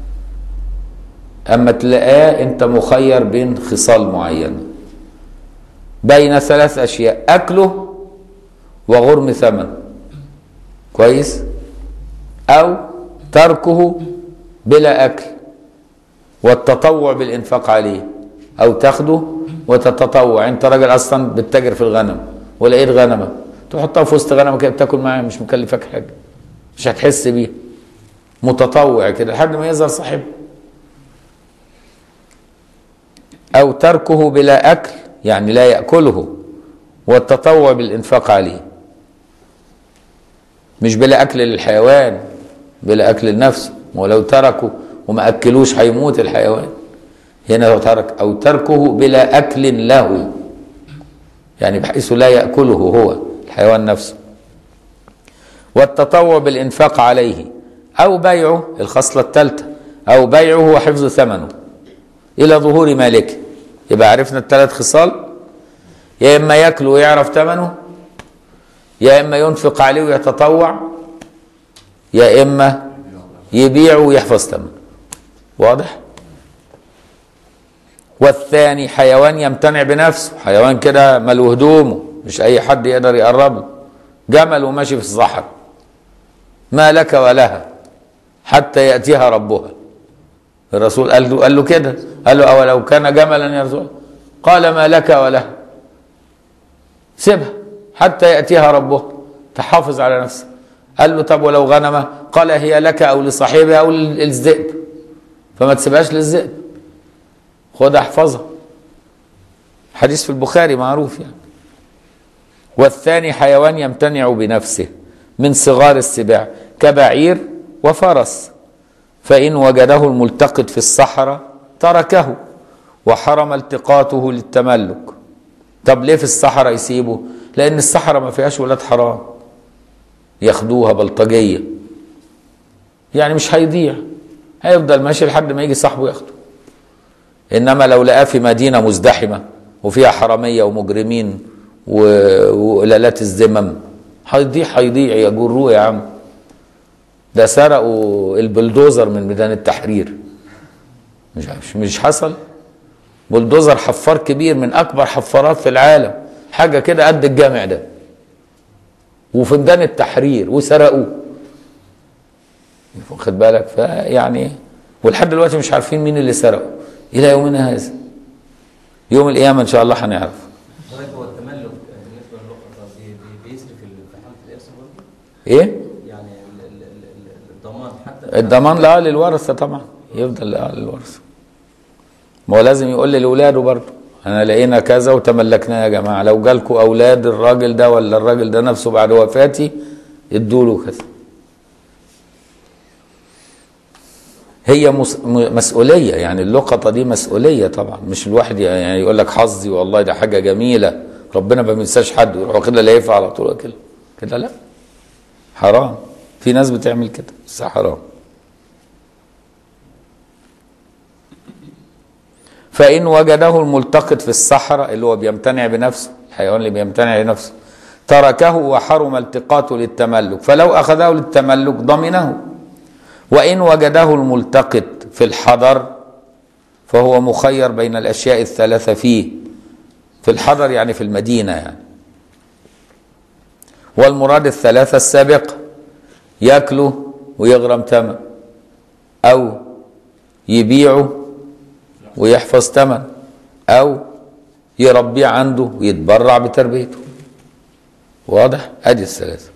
أما تلاقاه أنت مخير بين خصال معينة بين ثلاث أشياء أكله وغرم ثمن كويس أو تركه بلا أكل والتطوع بالإنفاق عليه أو تاخده وتتطوع أنت راجل أصلا بتتاجر في الغنم ولقيت غنمة تحطها في وسط غنمة كده بتاكل معاها مش مكلفك حاجة مش هتحس بيها متطوع كده لحد ما يظهر صاحبه أو تركه بلا أكل يعني لا يأكله والتطوع بالإنفاق عليه مش بلا أكل للحيوان بلا أكل لنفسه ولو تركه وما أكلوش هيموت الحيوان هنا ترك أو تركه بلا أكل له يعني بحيث لا يأكله هو الحيوان نفسه والتطوع بالإنفاق عليه أو بيعه الخصلة الثالثة أو بيعه وحفظ ثمنه إلى ظهور مالكه يبقى عرفنا الثلاث خصال يا إما يأكل ويعرف ثمنه يا إما ينفق عليه ويتطوع يا إما يبيع ويحفظ ثمنه واضح؟ والثاني حيوان يمتنع بنفسه حيوان كده ملو هدومه مش اي حد يقدر يقرب له جمل وماشي في الصحراء ما لك ولها حتى ياتيها ربها الرسول قال له قال له كده قال له اولو كان جملا يا رسول قال ما لك ولها سيبها حتى ياتيها ربها تحافظ على نفسك قال له طب ولو غنمه قال هي لك او لصاحبها او للذئب فما تسيبهاش للذئب خدها احفظها حديث في البخاري معروف يعني والثاني حيوان يمتنع بنفسه من صغار السباع كبعير وفرس فإن وجده الملتقط في الصحراء تركه وحرم التقاطه للتملك طب ليه في الصحراء يسيبه لأن الصحراء ما فيهاش ولاد حرام ياخدوها بلطجية يعني مش هيضيع هيفضل ماشي لحد ما يجي صاحبه ياخده انما لو لقاه في مدينه مزدحمه وفيها حراميه ومجرمين و- وقلالات الذمم هيضيع هيضيع يجروه يا عم ده سرقوا البلدوزر من ميدان التحرير مش مش, مش حصل بلدوزر حفار كبير من اكبر حفارات في العالم حاجه كده قد الجامع ده وفي ميدان التحرير وسرقوه واخد بالك فيعني ولحد دلوقتي مش عارفين مين اللي سرقه الى يومنا هذا يوم القيامه ان شاء الله هنعرف
حضرتك هو التملك بالنسبه للقطه بي- بي- بيسري في ال- في حاله الارث برضه؟
ايه
يعني ال- ال- ال- ال- الضمان حتى
الضمان لا للورثه طبعا يفضل لا للورثه ما هو لازم يقول لاولاده برضه انا لقينا كذا وتملكناه يا جماعه لو جالكم اولاد الراجل ده ولا الراجل ده نفسه بعد وفاتي ادوا له كذا هي مس... م- مسؤوليه يعني اللقطه دي مسؤوليه طبعا مش الواحد يعني يقول لك حظي والله ده حاجه جميله ربنا ما بينساش حد ويروح واخدها لايفها على طول كده كده لا حرام في ناس بتعمل كده بس حرام فإن وجده الملتقط في الصحراء اللي هو بيمتنع بنفسه الحيوان اللي بيمتنع بنفسه تركه وحرم التقاطه للتملك فلو أخذه للتملك ضمنه وإن وجده الملتقط في الحضر فهو مخير بين الأشياء الثلاثة فيه في الحضر يعني في المدينة يعني والمراد الثلاثة السابقة ياكله ويغرم ثمن أو يبيعه ويحفظ ثمن أو يربيه عنده ويتبرع بتربيته واضح؟ أدي الثلاثة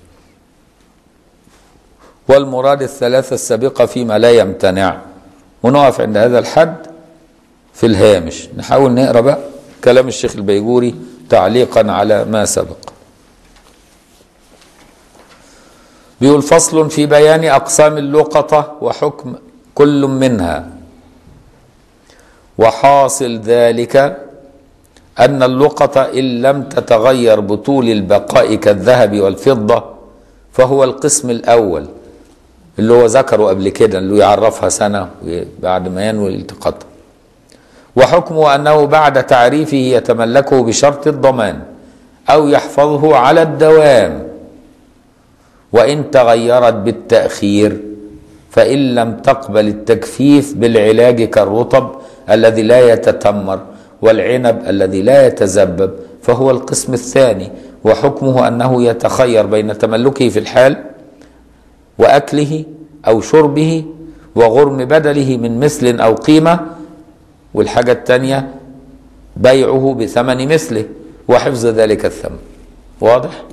والمراد الثلاثة السابقة فيما لا يمتنع ونقف عند هذا الحد في الهامش نحاول نقرأ بقى كلام الشيخ البيجوري تعليقا على ما سبق بيقول فصل في بيان أقسام اللقطة وحكم كل منها وحاصل ذلك أن اللقطة إن لم تتغير بطول البقاء كالذهب والفضة فهو القسم الأول اللي هو ذكره قبل كده اللي يعرفها سنة بعد ما ينوي التقاطها وحكمه أنه بعد تعريفه يتملكه بشرط الضمان أو يحفظه على الدوام وإن تغيرت بالتأخير فإن لم تقبل التجفيف بالعلاج كالرطب الذي لا يتتمر والعنب الذي لا يتذبب فهو القسم الثاني وحكمه أنه يتخير بين تملكه في الحال وأكله أو شربه وغرم بدله من مثل أو قيمة والحاجة الثانية بيعه بثمن مثله وحفظ ذلك الثمن واضح؟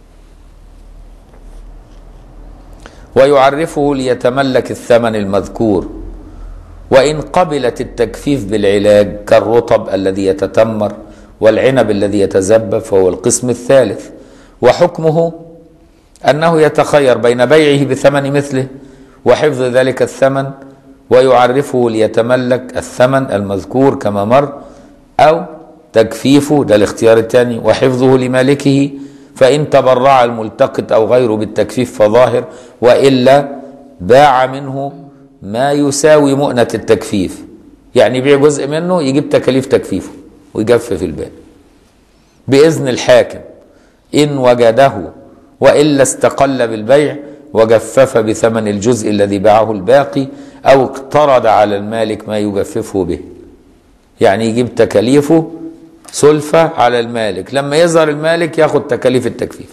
ويعرفه ليتملك الثمن المذكور وإن قبلت التجفيف بالعلاج كالرطب الذي يتتمر والعنب الذي يتذبب فهو القسم الثالث وحكمه أنه يتخير بين بيعه بثمن مثله وحفظ ذلك الثمن ويعرفه ليتملك الثمن المذكور كما مر أو تجفيفه ده الاختيار الثاني وحفظه لمالكه فإن تبرع الملتقط أو غيره بالتجفيف فظاهر وإلا باع منه ما يساوي مؤنة التجفيف يعني يبيع جزء منه يجيب تكاليف تجفيفه ويجفف الباقي بإذن الحاكم إن وجده وإلا استقل بالبيع وجفف بثمن الجزء الذي باعه الباقي أو اقترض على المالك ما يجففه به يعني يجيب تكاليفه سلفة على المالك لما يظهر المالك ياخد تكاليف التجفيف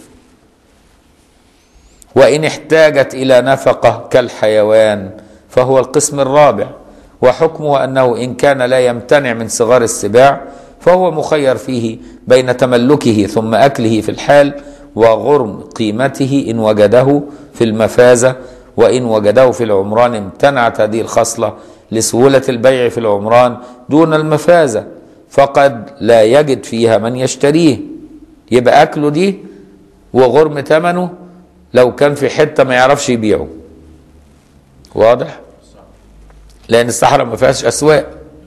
وإن احتاجت إلى نفقة كالحيوان فهو القسم الرابع وحكمه أنه إن كان لا يمتنع من صغار السباع فهو مخير فيه بين تملكه ثم أكله في الحال وغرم قيمته إن وجده في المفازة وإن وجده في العمران امتنعت هذه الخصلة لسهولة البيع في العمران دون المفازة فقد لا يجد فيها من يشتريه يبقى أكله دي وغرم ثمنه لو كان في حتة ما يعرفش يبيعه واضح لأن الصحراء ما فيهاش أسواق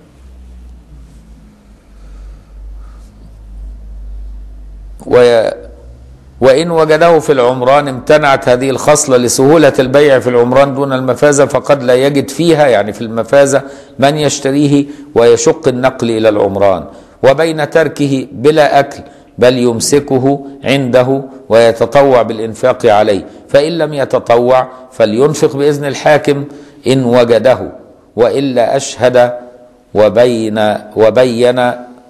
و وإن وجده في العمران امتنعت هذه الخصلة لسهولة البيع في العمران دون المفازة فقد لا يجد فيها يعني في المفازة من يشتريه ويشق النقل إلى العمران وبين تركه بلا أكل بل يمسكه عنده ويتطوع بالإنفاق عليه فإن لم يتطوع فلينفق بإذن الحاكم إن وجده وإلا أشهد وبين وبين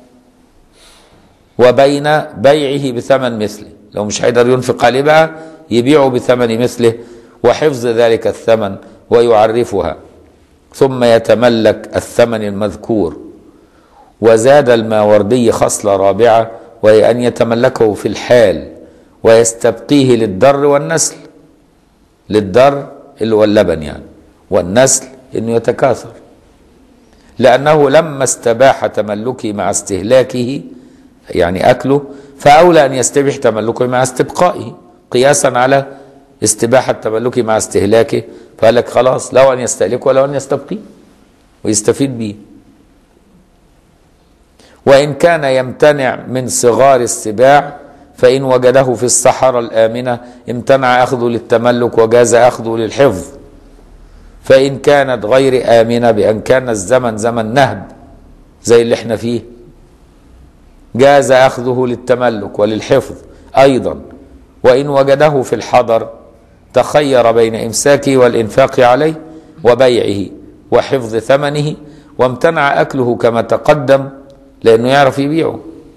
وبين بيعه بثمن مثله لو مش هيقدر ينفق عليه بقى يبيعه بثمن مثله وحفظ ذلك الثمن ويعرفها ثم يتملك الثمن المذكور وزاد الماوردي خصلة رابعة وهي أن يتملكه في الحال ويستبقيه للدر والنسل للدر اللي هو اللبن يعني والنسل انه يتكاثر لانه لما استباح تملكه مع استهلاكه يعني اكله فاولى ان يستبيح تملكه مع استبقائه قياسا على استباحه تملكه مع استهلاكه فقال لك خلاص لو ان يستهلكه ولو ان يستبقيه ويستفيد به وان كان يمتنع من صغار السباع فإن وجده في الصحراء الآمنة امتنع أخذه للتملك وجاز أخذه للحفظ فإن كانت غير آمنة بأن كان الزمن زمن نهب زي اللي احنا فيه جاز أخذه للتملك وللحفظ أيضا وإن وجده في الحضر تخير بين إمساكه والإنفاق عليه وبيعه وحفظ ثمنه وامتنع أكله كما تقدم لأنه يعرف يبيعه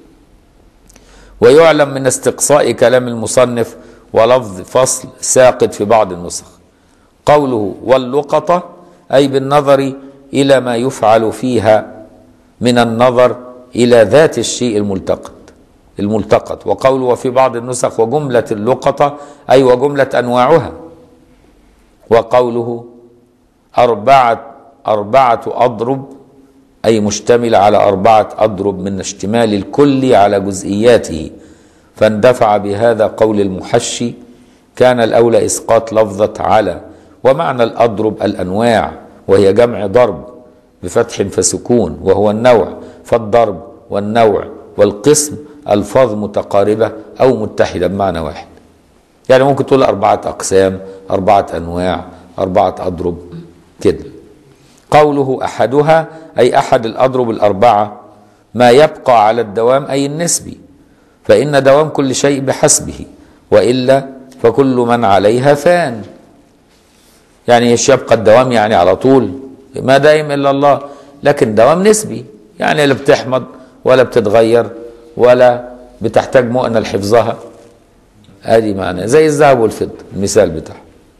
ويعلم من استقصاء كلام المصنف ولفظ فصل ساقط في بعض النسخ قوله واللقطة أي بالنظر إلى ما يفعل فيها من النظر إلى ذات الشيء الملتقط الملتقط وقوله وفي بعض النسخ وجملة اللقطة أي وجملة أنواعها وقوله أربعة أربعة أضرب أي مشتمل على أربعة أضرب من اشتمال الكل على جزئياته فاندفع بهذا قول المحشي كان الأولى إسقاط لفظة على ومعنى الأضرب الأنواع وهي جمع ضرب بفتح فسكون وهو النوع فالضرب والنوع والقسم ألفاظ متقاربة أو متحدة بمعنى واحد يعني ممكن تقول أربعة أقسام أربعة أنواع أربعة أضرب كده قوله أحدها أي أحد الأضرب الأربعة ما يبقى على الدوام أي النسبي فإن دوام كل شيء بحسبه وإلا فكل من عليها فان يعني ايش يبقى الدوام يعني على طول ما دائم إلا الله لكن دوام نسبي يعني لا بتحمض ولا بتتغير ولا بتحتاج مؤنة لحفظها ادي معنى زي الذهب والفضة المثال بتاعه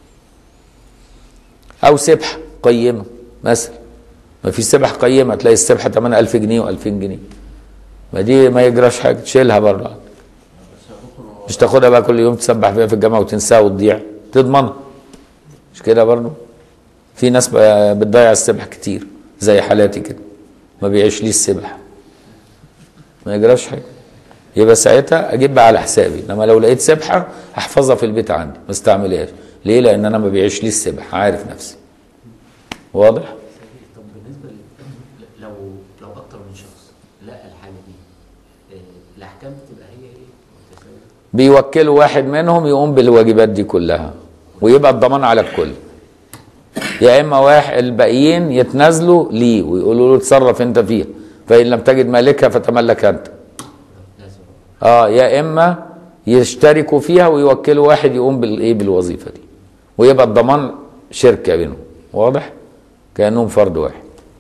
او سبحة قيمة مثلا ما في سبح قيمة تلاقي السبحة 8000 جنيه و2000 جنيه ما دي ما يجراش حاجة تشيلها بره
بس يا دكتور هو
مش تاخدها بقى كل يوم تسبح فيها في الجامعة وتنساها وتضيع تضمنها مش كده برضه في ناس بقى بتضيع السبح كتير زي حالاتي كده ما بيعيش لي السبح ما يجراش حاجة يبقى ساعتها اجيب بقى على حسابي انما لو لقيت سبحة احفظها في البيت عندي ما استعملهاش ليه لان انا ما بيعيش لي السبح عارف نفسي واضح
طب بالنسبه ل- لو لو اكتر من شخص لقى الحاله دي آه، الاحكام بتبقى هي ايه متساويه
بيوكلوا واحد منهم يقوم بالواجبات دي كلها ويبقى الضمان على الكل يا اما واحد الباقيين يتنازلوا ليه ويقولوا له اتصرف انت فيها فان لم تجد مالكها فتملك انت
لازم
اه يا اما يشتركوا فيها ويوكلوا واحد يقوم بالايه بالوظيفه دي ويبقى الضمان شركه بينهم واضح كانهم فرد واحد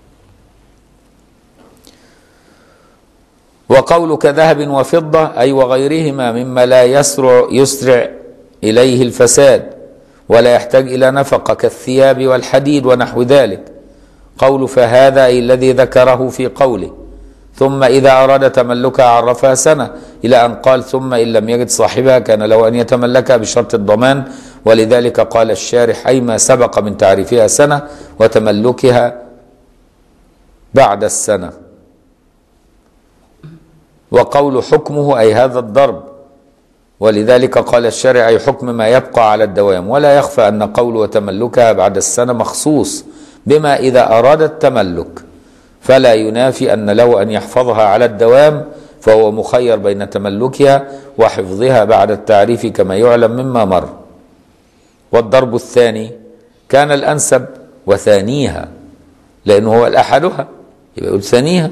وقول كذهب وفضة أي وغيرهما مما لا يسرع يسرع إليه الفساد ولا يحتاج إلى نفقة كالثياب والحديد ونحو ذلك قول فهذا أي الذي ذكره في قوله ثم إذا أراد تملكها عرفها سنة إلى أن قال ثم إن لم يجد صاحبها كان له أن يتملكها بشرط الضمان ولذلك قال الشارح أي ما سبق من تعريفها سنة وتملكها بعد السنه وقول حكمه أي هذا الضرب ولذلك قال الشارع أي حكم ما يبقى على الدوام ولا يخفى أن قول وتملكها بعد السنة مخصوص بما إذا أراد التملك فلا ينافي أن له أن يحفظها على الدوام فهو مخير بين تملكها وحفظها بعد التعريف كما يعلم مما مر والضرب الثاني كان الأنسب وثانيها لأنه هو الأحدها يبقى يقول ثانيها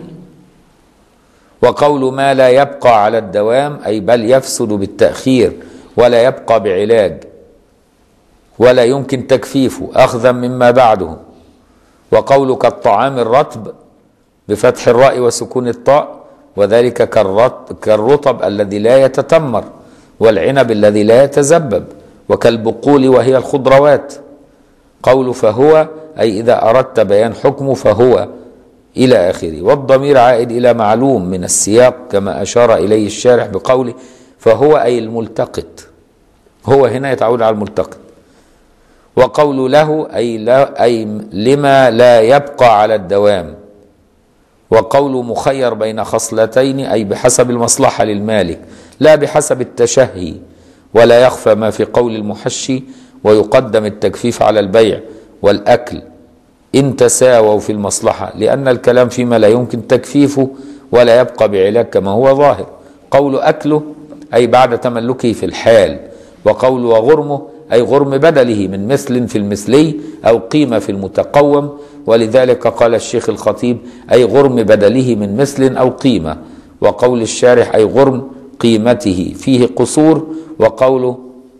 وقول ما لا يبقى على الدوام أي بل يفسد بالتأخير ولا يبقى بعلاج ولا يمكن تكفيفه أخذا مما بعده وقول كالطعام الرطب بفتح الراء وسكون الطاء وذلك كالرط- كالرطب الذي لا يتتمر والعنب الذي لا يتزبب وكالبقول وهي الخضروات قول فهو أي إذا أردت بيان حكمه فهو إلى آخره والضمير عائد إلى معلوم من السياق كما أشار إليه الشارح بقوله فهو أي الملتقط هو هنا يتعود على الملتقط وقول له أي, لا أي لما لا يبقى على الدوام وقول مخير بين خصلتين أي بحسب المصلحة للمالك لا بحسب التشهي ولا يخفى ما في قول المحشي ويقدم التكفيف على البيع والأكل إن تساووا في المصلحة لأن الكلام فيما لا يمكن تكفيفه ولا يبقى بعلاج كما هو ظاهر قول أكله أي بعد تملكه في الحال وقول وغرمه أي غرم بدله من مثل في المثلي أو قيمة في المتقوم ولذلك قال الشيخ الخطيب أي غرم بدله من مثل أو قيمة وقول الشارح أي غرم قيمته فيه قصور وقوله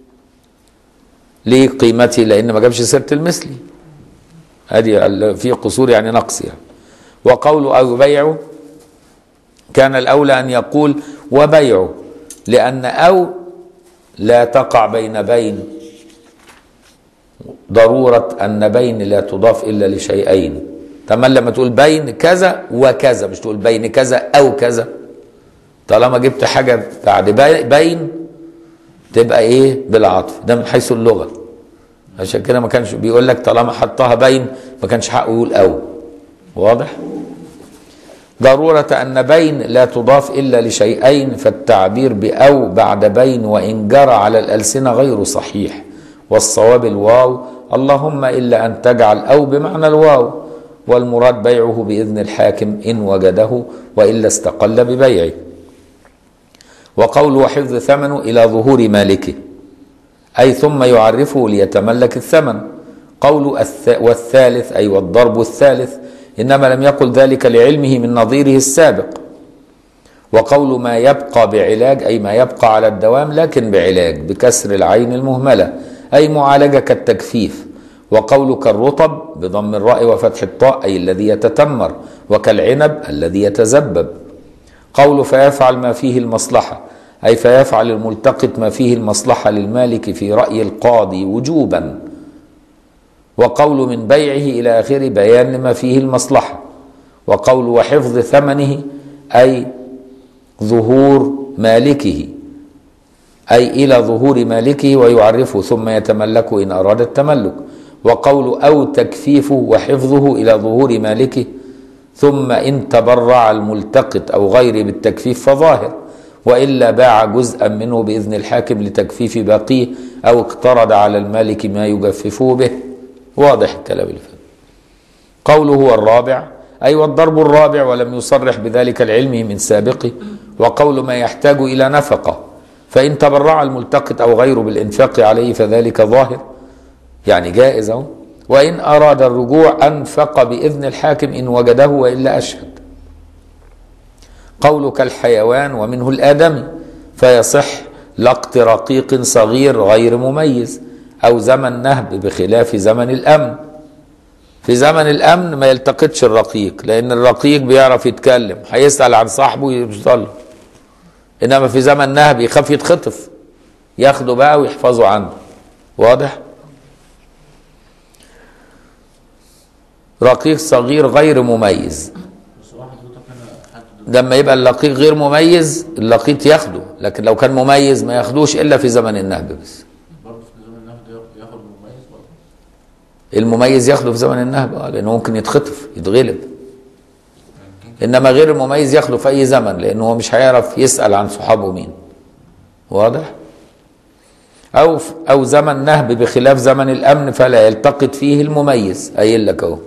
ليه قيمته لأن ما جابش سيرة المثلي هذه ال- في قصور يعني نقص يعني وقوله أو بيعه كان الأولى أن يقول وبيعه لأن أو لا تقع بين بين ضرورة أن بين لا تضاف إلا لشيئين تمام لما تقول بين كذا وكذا مش تقول بين كذا أو كذا طالما جبت حاجة بعد بي- بين تبقى إيه بالعطف ده من حيث اللغة عشان كده ما كانش بيقول لك طالما حطها بين ما كانش حقه يقول أو واضح؟ ضرورة أن بين لا تضاف إلا لشيئين فالتعبير بأو بعد بين وإن جرى على الألسنة غير صحيح والصواب الواو اللهم إلا أن تجعل أو بمعنى الواو والمراد بيعه بإذن الحاكم إن وجده وإلا استقل ببيعه وقول وحفظ ثمنه إلى ظهور مالكه أي ثم يعرفه ليتملك الثمن قول الث... والثالث أي والضرب الثالث إنما لم يقل ذلك لعلمه من نظيره السابق وقول ما يبقى بعلاج أي ما يبقى على الدوام لكن بعلاج بكسر العين المهملة أي معالجة كالتجفيف وقول كالرطب بضم الراء وفتح الطاء أي الذي يتتمر وكالعنب الذي يتزبب قول فيفعل ما فيه المصلحة أي فيفعل الملتقط ما فيه المصلحة للمالك في رأي القاضي وجوبا وقول من بيعه إلى آخره بيان لما فيه المصلحة وقول وحفظ ثمنه أي ظهور مالكه أي إلى ظهور مالكه ويعرفه ثم يتملك إن أراد التملك وقول أو تكفيفه وحفظه إلى ظهور مالكه ثم إن تبرع الملتقط أو غيره بالتكفيف فظاهر وإلا باع جزءا منه بإذن الحاكم لتكفيف باقيه أو اقترض على المالك ما يجففه به واضح الكلام اللي فات قوله هو الرابع أي والضرب الرابع ولم يصرح بذلك العلم من سابقه وقول ما يحتاج إلى نفقة فإن تبرع الملتقط أو غيره بالإنفاق عليه فذلك ظاهر يعني جائز أهو وإن أراد الرجوع أنفق بإذن الحاكم إن وجده وإلا أشهد قول كالحيوان ومنه الآدمي فيصح لقط رقيق صغير غير مميز أو زمن نهب بخلاف زمن الأمن في زمن الأمن ما يلتقطش الرقيق لأن الرقيق بيعرف يتكلم هيسأل عن صاحبه يوصل إنما في زمن نهب يخاف يتخطف ياخده بقى ويحفظه عنده واضح؟ رقيق صغير غير مميز
بس واحد حضرتك هنا حد
لما يبقى اللقيط غير مميز اللقيط ياخده لكن لو كان مميز ما ياخدوش الا في زمن النهب بس
برضه في نظام النهب ده ياخد مميز برضه
المميز ياخده في زمن النهب اه لانه ممكن يتخطف يتغلب
يعني كان
انما غير المميز ياخده في اي زمن لانه هو مش هيعرف يسال عن صحابه مين واضح او او زمن نهب بخلاف زمن الامن فلا يلتقط فيه المميز قايل لك اهو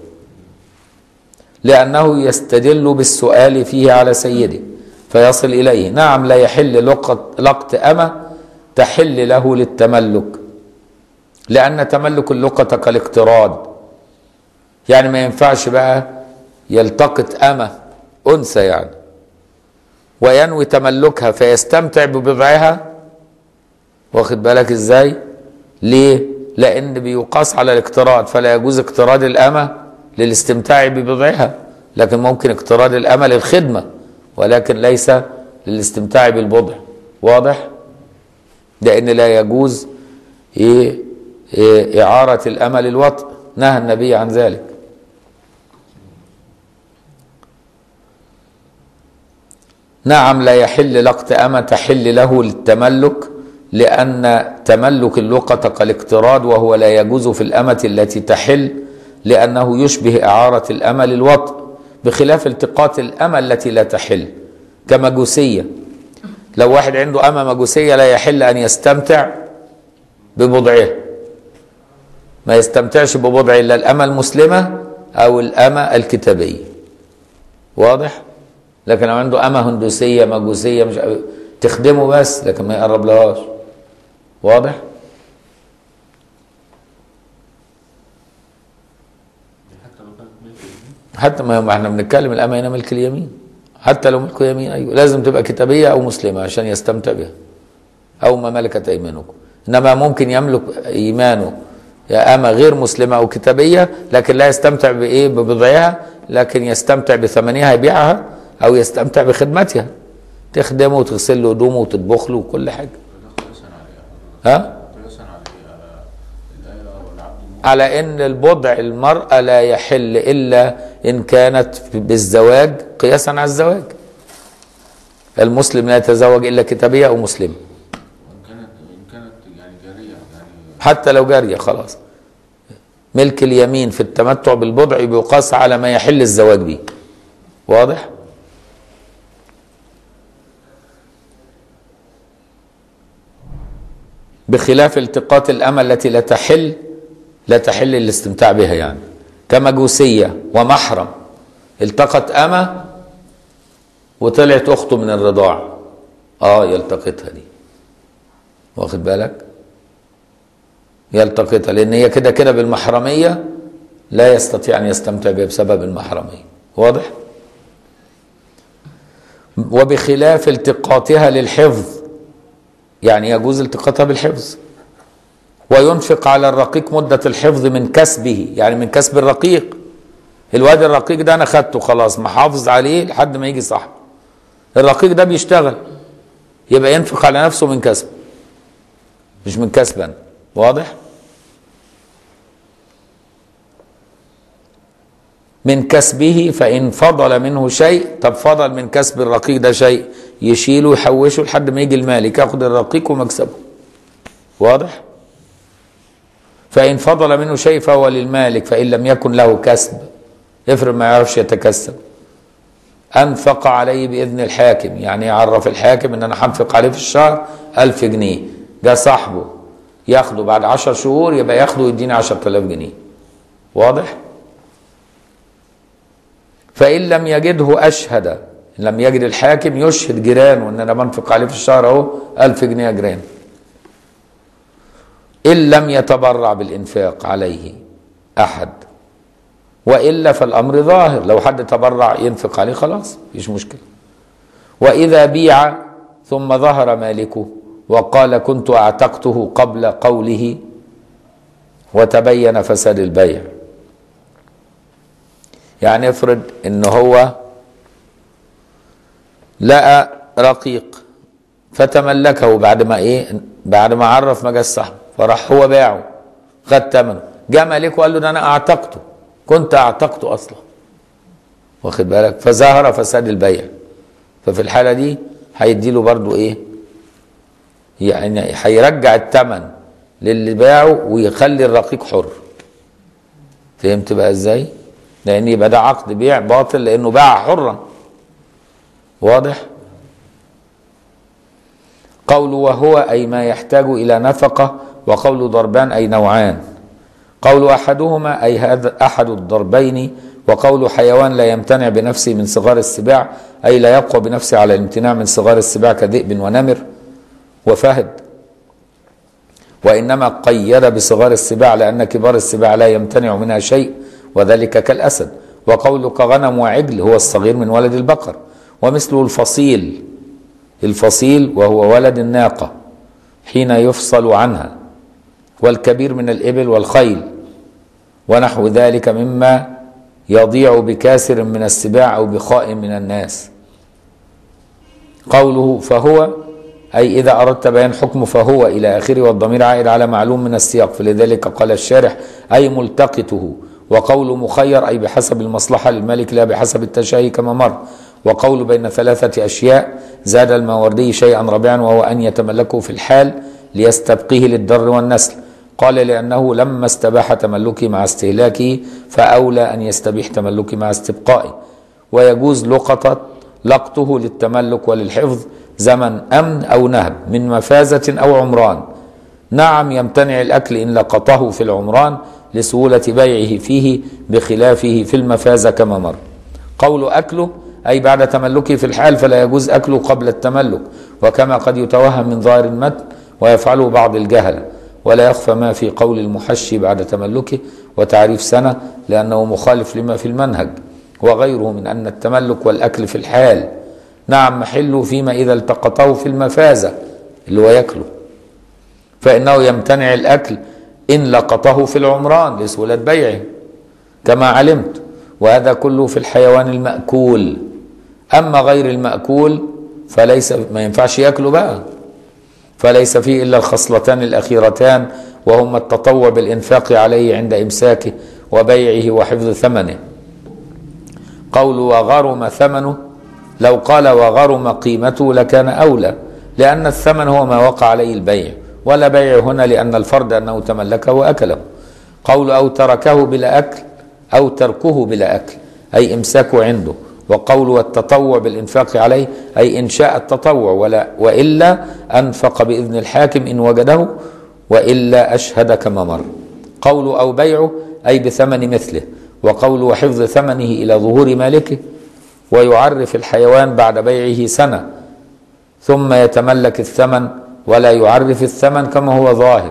لانه يستدل بالسؤال فيه على سيده فيصل اليه نعم لا يحل لقط لقط امه تحل له للتملك لان تملك اللقطه كالاقتراض يعني ما ينفعش بقى يلتقط أمة أنثى يعني وينوي تملكها فيستمتع ببضعها واخد بالك ازاي ليه لأن بيقاس على الاقتراض فلا يجوز اقتراض الأمة للاستمتاع ببضعها لكن ممكن اقتراض الأمة للخدمة ولكن ليس للاستمتاع بالبضع واضح لأن لا يجوز إيه إيه إعارة الأمة للوطء نهى النبي عن ذلك نعم لا يحل لقط أمة تحل له للتملك لأن تملك اللقطة كالاقتراض وهو لا يجوز في الأمة التي تحل لأنه يشبه إعارة الأمة للوطء بخلاف التقاط الأمة التي لا تحل كمجوسية لو واحد عنده أمة مجوسية لا يحل أن يستمتع ببضعها ما يستمتعش ببضع إلا الأمة المسلمة أو الأمة الكتابية واضح؟ لكن لو عنده أمة هندوسية مجوسية مش تخدمه بس لكن ما يقرب لهاش واضح
حتى لو كانت ملك اليمين
حتى ما ما احنا بنتكلم الأمة هنا ملك اليمين حتى لو ملك يمين أيوه لازم تبقى كتابية أو مسلمة عشان يستمتع بها أو ما ملكت أيمانكم إنما ممكن يملك إيمانه يا أمة غير مسلمة أو كتابية لكن لا يستمتع بإيه ببضعها لكن يستمتع بثمنها يبيعها أو يستمتع بخدمتها تخدمه وتغسل له هدومه وتطبخ له وكل حاجة
ده قياسا على ايه؟
ها
قياسا على ايه؟ على الايه والعبد المؤمن
على ان البضع المرأة لا يحل الا ان كانت بالزواج قياسا على الزواج المسلم لا يتزوج الا كتابية او مسلمة
وان كانت ان كانت يعني جاريه يعني
حتى لو جارية خلاص ملك اليمين في التمتع بالبضع بيقاس على ما يحل الزواج به واضح بخلاف التقاط الأمة التي لا تحل لا تحل الاستمتاع بها يعني كمجوسية ومحرم التقت أمة وطلعت أخته من الرضاع اه يلتقطها دي واخد بالك يلتقطها لان هي كده كده بالمحرميه لا يستطيع ان يستمتع بها بسبب المحرميه واضح وبخلاف التقاطها للحفظ يعني يجوز التقاطها بالحفظ وينفق على الرقيق مدة الحفظ من كسبه يعني من كسب الرقيق الواد الرقيق ده انا خدته خلاص محافظ عليه لحد ما يجي صاحبه الرقيق ده بيشتغل يبقى ينفق على نفسه من كسبه مش من كسب انا واضح من كسبه فإن فضل منه شيء طب فضل من كسب الرقيق ده شيء يشيله ويحوشه لحد ما يجي المالك ياخد الرقيق ومكسبه واضح فإن فضل منه شيء فهو للمالك فإن لم يكن له كسب افرض ما يعرفش يتكسب أنفق عليه بإذن الحاكم يعني يعرف الحاكم إن أنا هنفق عليه في الشهر ألف جنيه ده صاحبه ياخده بعد عشر شهور يبقى ياخده ويديني عشرة آلاف جنيه واضح فإن لم يجده أشهد إن لم يجد الحاكم يشهد جيرانه إن أنا بنفق عليه في الشهر أهو ألف جنيه يا جيران إن لم يتبرع بالإنفاق عليه أحد وإلا فالأمر ظاهر لو حد تبرع ينفق عليه خلاص مفيش مشكلة وإذا بيع ثم ظهر مالكه وقال كنت أعتقته قبل قوله وتبين فساد البيع يعني افرض ان هو لقى رقيق فتملكه بعد ما ايه بعد ما عرف ما جه صاحبه فراح هو باعه خد ثمنه جه مالكه قال له ده انا اعتقته كنت اعتقته اصلا واخد بالك فظهر فساد البيع ففي الحاله دي هيدي له برضه ايه يعني هيرجع الثمن للي باعه ويخلي الرقيق حر فهمت بقى ازاي لان يبقى ده عقد بيع باطل لانه باع حرا واضح قول وهو اي ما يحتاج الى نفقه وقول ضربان اي نوعان قول احدهما اي هذا احد الضربين وقول حيوان لا يمتنع بنفسه من صغار السباع اي لا يقوى بنفسه على الامتناع من صغار السباع كذئب ونمر وفهد وانما قيد بصغار السباع لان كبار السباع لا يمتنع منها شيء وذلك كالاسد وقولك غنم وعجل هو الصغير من ولد البقر ومثله الفصيل الفصيل وهو ولد الناقه حين يفصل عنها والكبير من الابل والخيل ونحو ذلك مما يضيع بكاسر من السباع او بخاء من الناس قوله فهو أي إذا أردت بيان حكمه فهو إلى آخره والضمير عائد على معلوم من السياق فلذلك قال الشارح أي ملتقطه وقول مخير أي بحسب المصلحة للملك لا بحسب التشاهي كما مر وقول بين ثلاثة أشياء زاد الماوردي شيئا رابعا وهو أن يتملكه في الحال ليستبقيه للدر والنسل قال لأنه لما استباح تملكه مع استهلاكه فأولى أن يستبيح تملكه مع استبقائه ويجوز لقطة لقطه للتملك وللحفظ زمن أمن أو نهب من مفازة أو عمران نعم يمتنع الأكل إن لقطه في العمران لسهولة بيعه فيه بخلافه في المفازة كما مر قول أكله أي بعد تملكه في الحال فلا يجوز أكله قبل التملك وكما قد يتوهم من ظاهر المتن ويفعله بعض الجهلة ولا يخفى ما في قول المحشي بعد تملكه وتعريف سنة لأنه مخالف لما في المنهج وغيره من أن التملك والأكل في الحال نعم محله فيما إذا التقطه في المفازة اللي هو ياكله فإنه يمتنع الأكل إن لقطه في العمران لسهولة بيعه كما علمت وهذا كله في الحيوان المأكول أما غير المأكول فليس ما ينفعش ياكله بقى فليس فيه إلا الخصلتان الأخيرتان وهما التطوع بالإنفاق عليه عند إمساكه وبيعه وحفظ ثمنه قول وغرم ثمنه لو قال وغرم قيمته لكان أولى لأن الثمن هو ما وقع عليه البيع ولا بيع هنا لأن الفرد أنه تملكه وأكله قول أو تركه بلا أكل أو تركه بلا أكل أي إمساكه عنده وقول والتطوع بالإنفاق عليه أي إنشاء التطوع ولا وإلا أنفق بإذن الحاكم إن وجده وإلا أشهد كما مر قول أو بيعه أي بثمن مثله وقول وحفظ ثمنه إلى ظهور مالكه ويعرف الحيوان بعد بيعه سنة ثم يتملك الثمن ولا يعرف الثمن كما هو ظاهر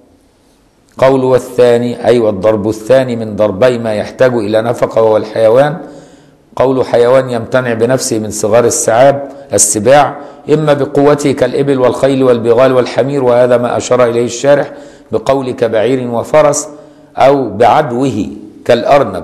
قول والثاني أي والضرب الثاني من ضربي ما يحتاج إلى نفقة وهو الحيوان قول حيوان يمتنع بنفسه من صغار السعاب السباع إما بقوته كالإبل والخيل والبغال والحمير وهذا ما أشار إليه الشارح بقول كبعير وفرس أو بعدوه كالأرنب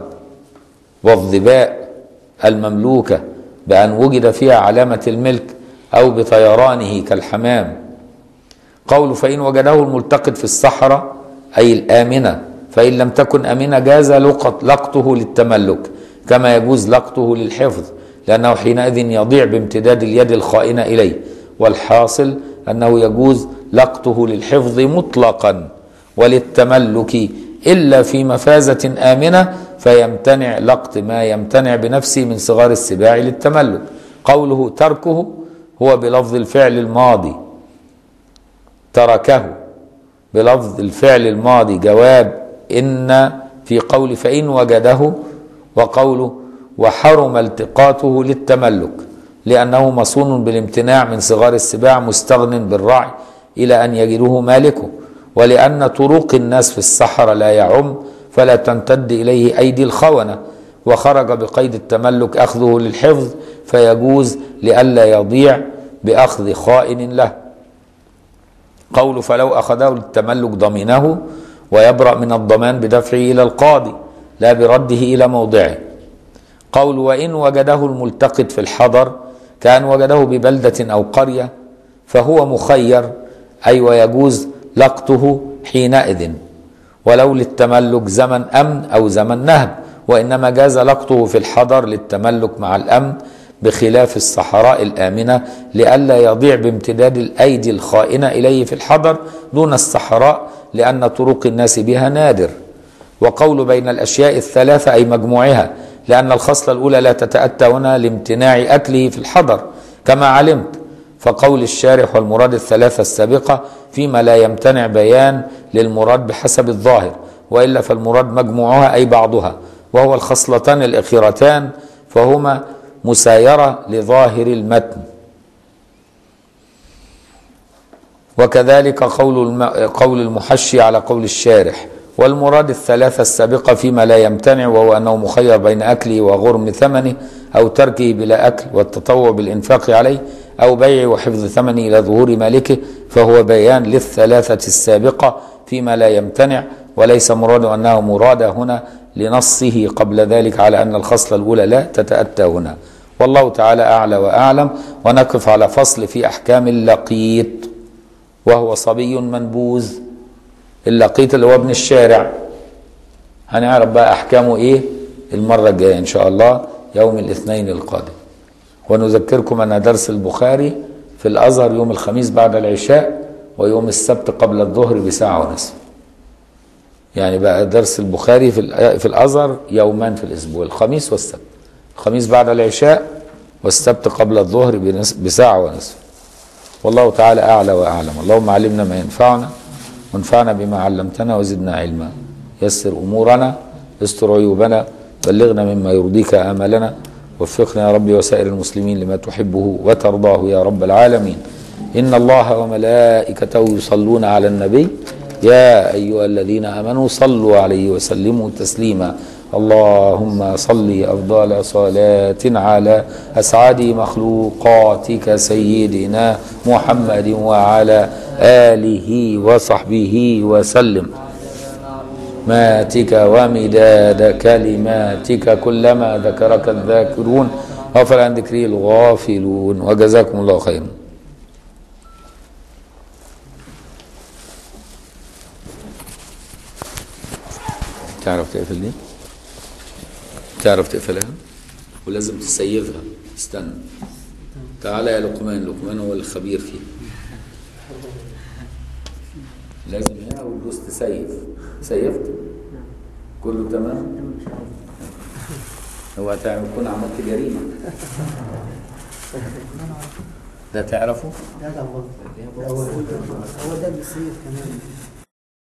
والظباء المملوكة بأن وجد فيها علامة الملك أو بطيرانه كالحمام قول فإن وجده الملتقط في الصحراء أي الآمنة فإن لم تكن آمنة جاز لقط لقطه للتملك كما يجوز لقطه للحفظ لأنه حينئذ يضيع بامتداد اليد الخائنة إليه والحاصل أنه يجوز لقطه للحفظ مطلقا وللتملك إلا في مفازة آمنة فيمتنع لقط ما يمتنع بنفسه من صغار السباع للتملك قوله تركه هو بلفظ الفعل الماضي تركه بلفظ الفعل الماضي جواب إن في قول فإن وجده وقوله وحرم التقاطه للتملك لأنه مصون بالامتناع من صغار السباع مستغن بالرعي إلى أن يجده مالكه ولأن طرق الناس في الصحراء لا يعم فلا تمتد إليه أيدي الخونة وخرج بقيد التملك أخذه للحفظ فيجوز لئلا يضيع بأخذ خائن له قول فلو أخذه للتملك ضمنه ويبرأ من الضمان بدفعه إلى القاضي لا برده إلى موضعه قول وإن وجده الملتقط في الحضر كان وجده ببلدة أو قرية فهو مخير أي ويجوز لقطه حينئذ ولو للتملك زمن أمن أو زمن نهب وإنما جاز لقطه في الحضر للتملك مع الأمن بخلاف الصحراء الآمنة لئلا يضيع بامتداد الأيدي الخائنة إليه في الحضر دون الصحراء لأن طرق الناس بها نادر وقول بين الأشياء الثلاثة أي مجموعها لأن الخصلة الأولى لا تتأتى هنا لامتناع أكله في الحضر كما علمت فقول الشارح والمراد الثلاثة السابقة فيما لا يمتنع بيان للمراد بحسب الظاهر وإلا فالمراد مجموعها أي بعضها وهو الخصلتان الأخيرتان فهما مسايرة لظاهر المتن وكذلك قول الم... قول المحشي على قول الشارح والمراد الثلاثة السابقة فيما لا يمتنع وهو أنه مخير بين أكله وغرم ثمنه أو تركه بلا أكل والتطوع بالإنفاق عليه أو بيع وحفظ ثمنه إلى ظهور مالكه فهو بيان للثلاثة السابقة فيما لا يمتنع وليس مراد أنه مراد هنا لنصه قبل ذلك على أن الخصلة الأولى لا تتأتى هنا والله تعالى أعلى وأعلم ونقف على فصل في أحكام اللقيط وهو صبي منبوذ اللقيط اللي هو ابن الشارع هنعرف بقى أحكامه إيه المرة الجاية إن شاء الله يوم الاثنين القادم ونذكركم أن درس البخاري في الأزهر يوم الخميس بعد العشاء ويوم السبت قبل الظهر بساعة ونصف يعني بقى درس البخاري في في الأزهر يومان في الأسبوع الخميس والسبت الخميس بعد العشاء والسبت قبل الظهر بساعة ونصف والله تعالى أعلى وأعلم اللهم علمنا ما ينفعنا وانفعنا بما علمتنا وزدنا علما يسر أمورنا استر عيوبنا بلغنا مما يرضيك آمالنا وفقنا يا رب وسائر المسلمين لما تحبه وترضاه يا رب العالمين إن الله وملائكته يصلون على النبي يا أيها الذين آمنوا صلوا عليه وسلموا تسليما اللهم صل أفضل صلاة على أسعد مخلوقاتك سيدنا محمد وعلى آله وصحبه وسلم ماتك ومداد كلماتك كلما ذكرك الذاكرون غفل عن ذكره الغافلون وجزاكم الله خيرا تعرف تقفل دي تعرف تقفلها ولازم تسيفها استنى تعالى يا لقمان لقمان هو الخبير فيها لازم هنا وتدوس تسيف سيفت كله تمام هو تعمل تكون عملت جريمه ده تعرفه
هذا هو هو ده بالسيف كمان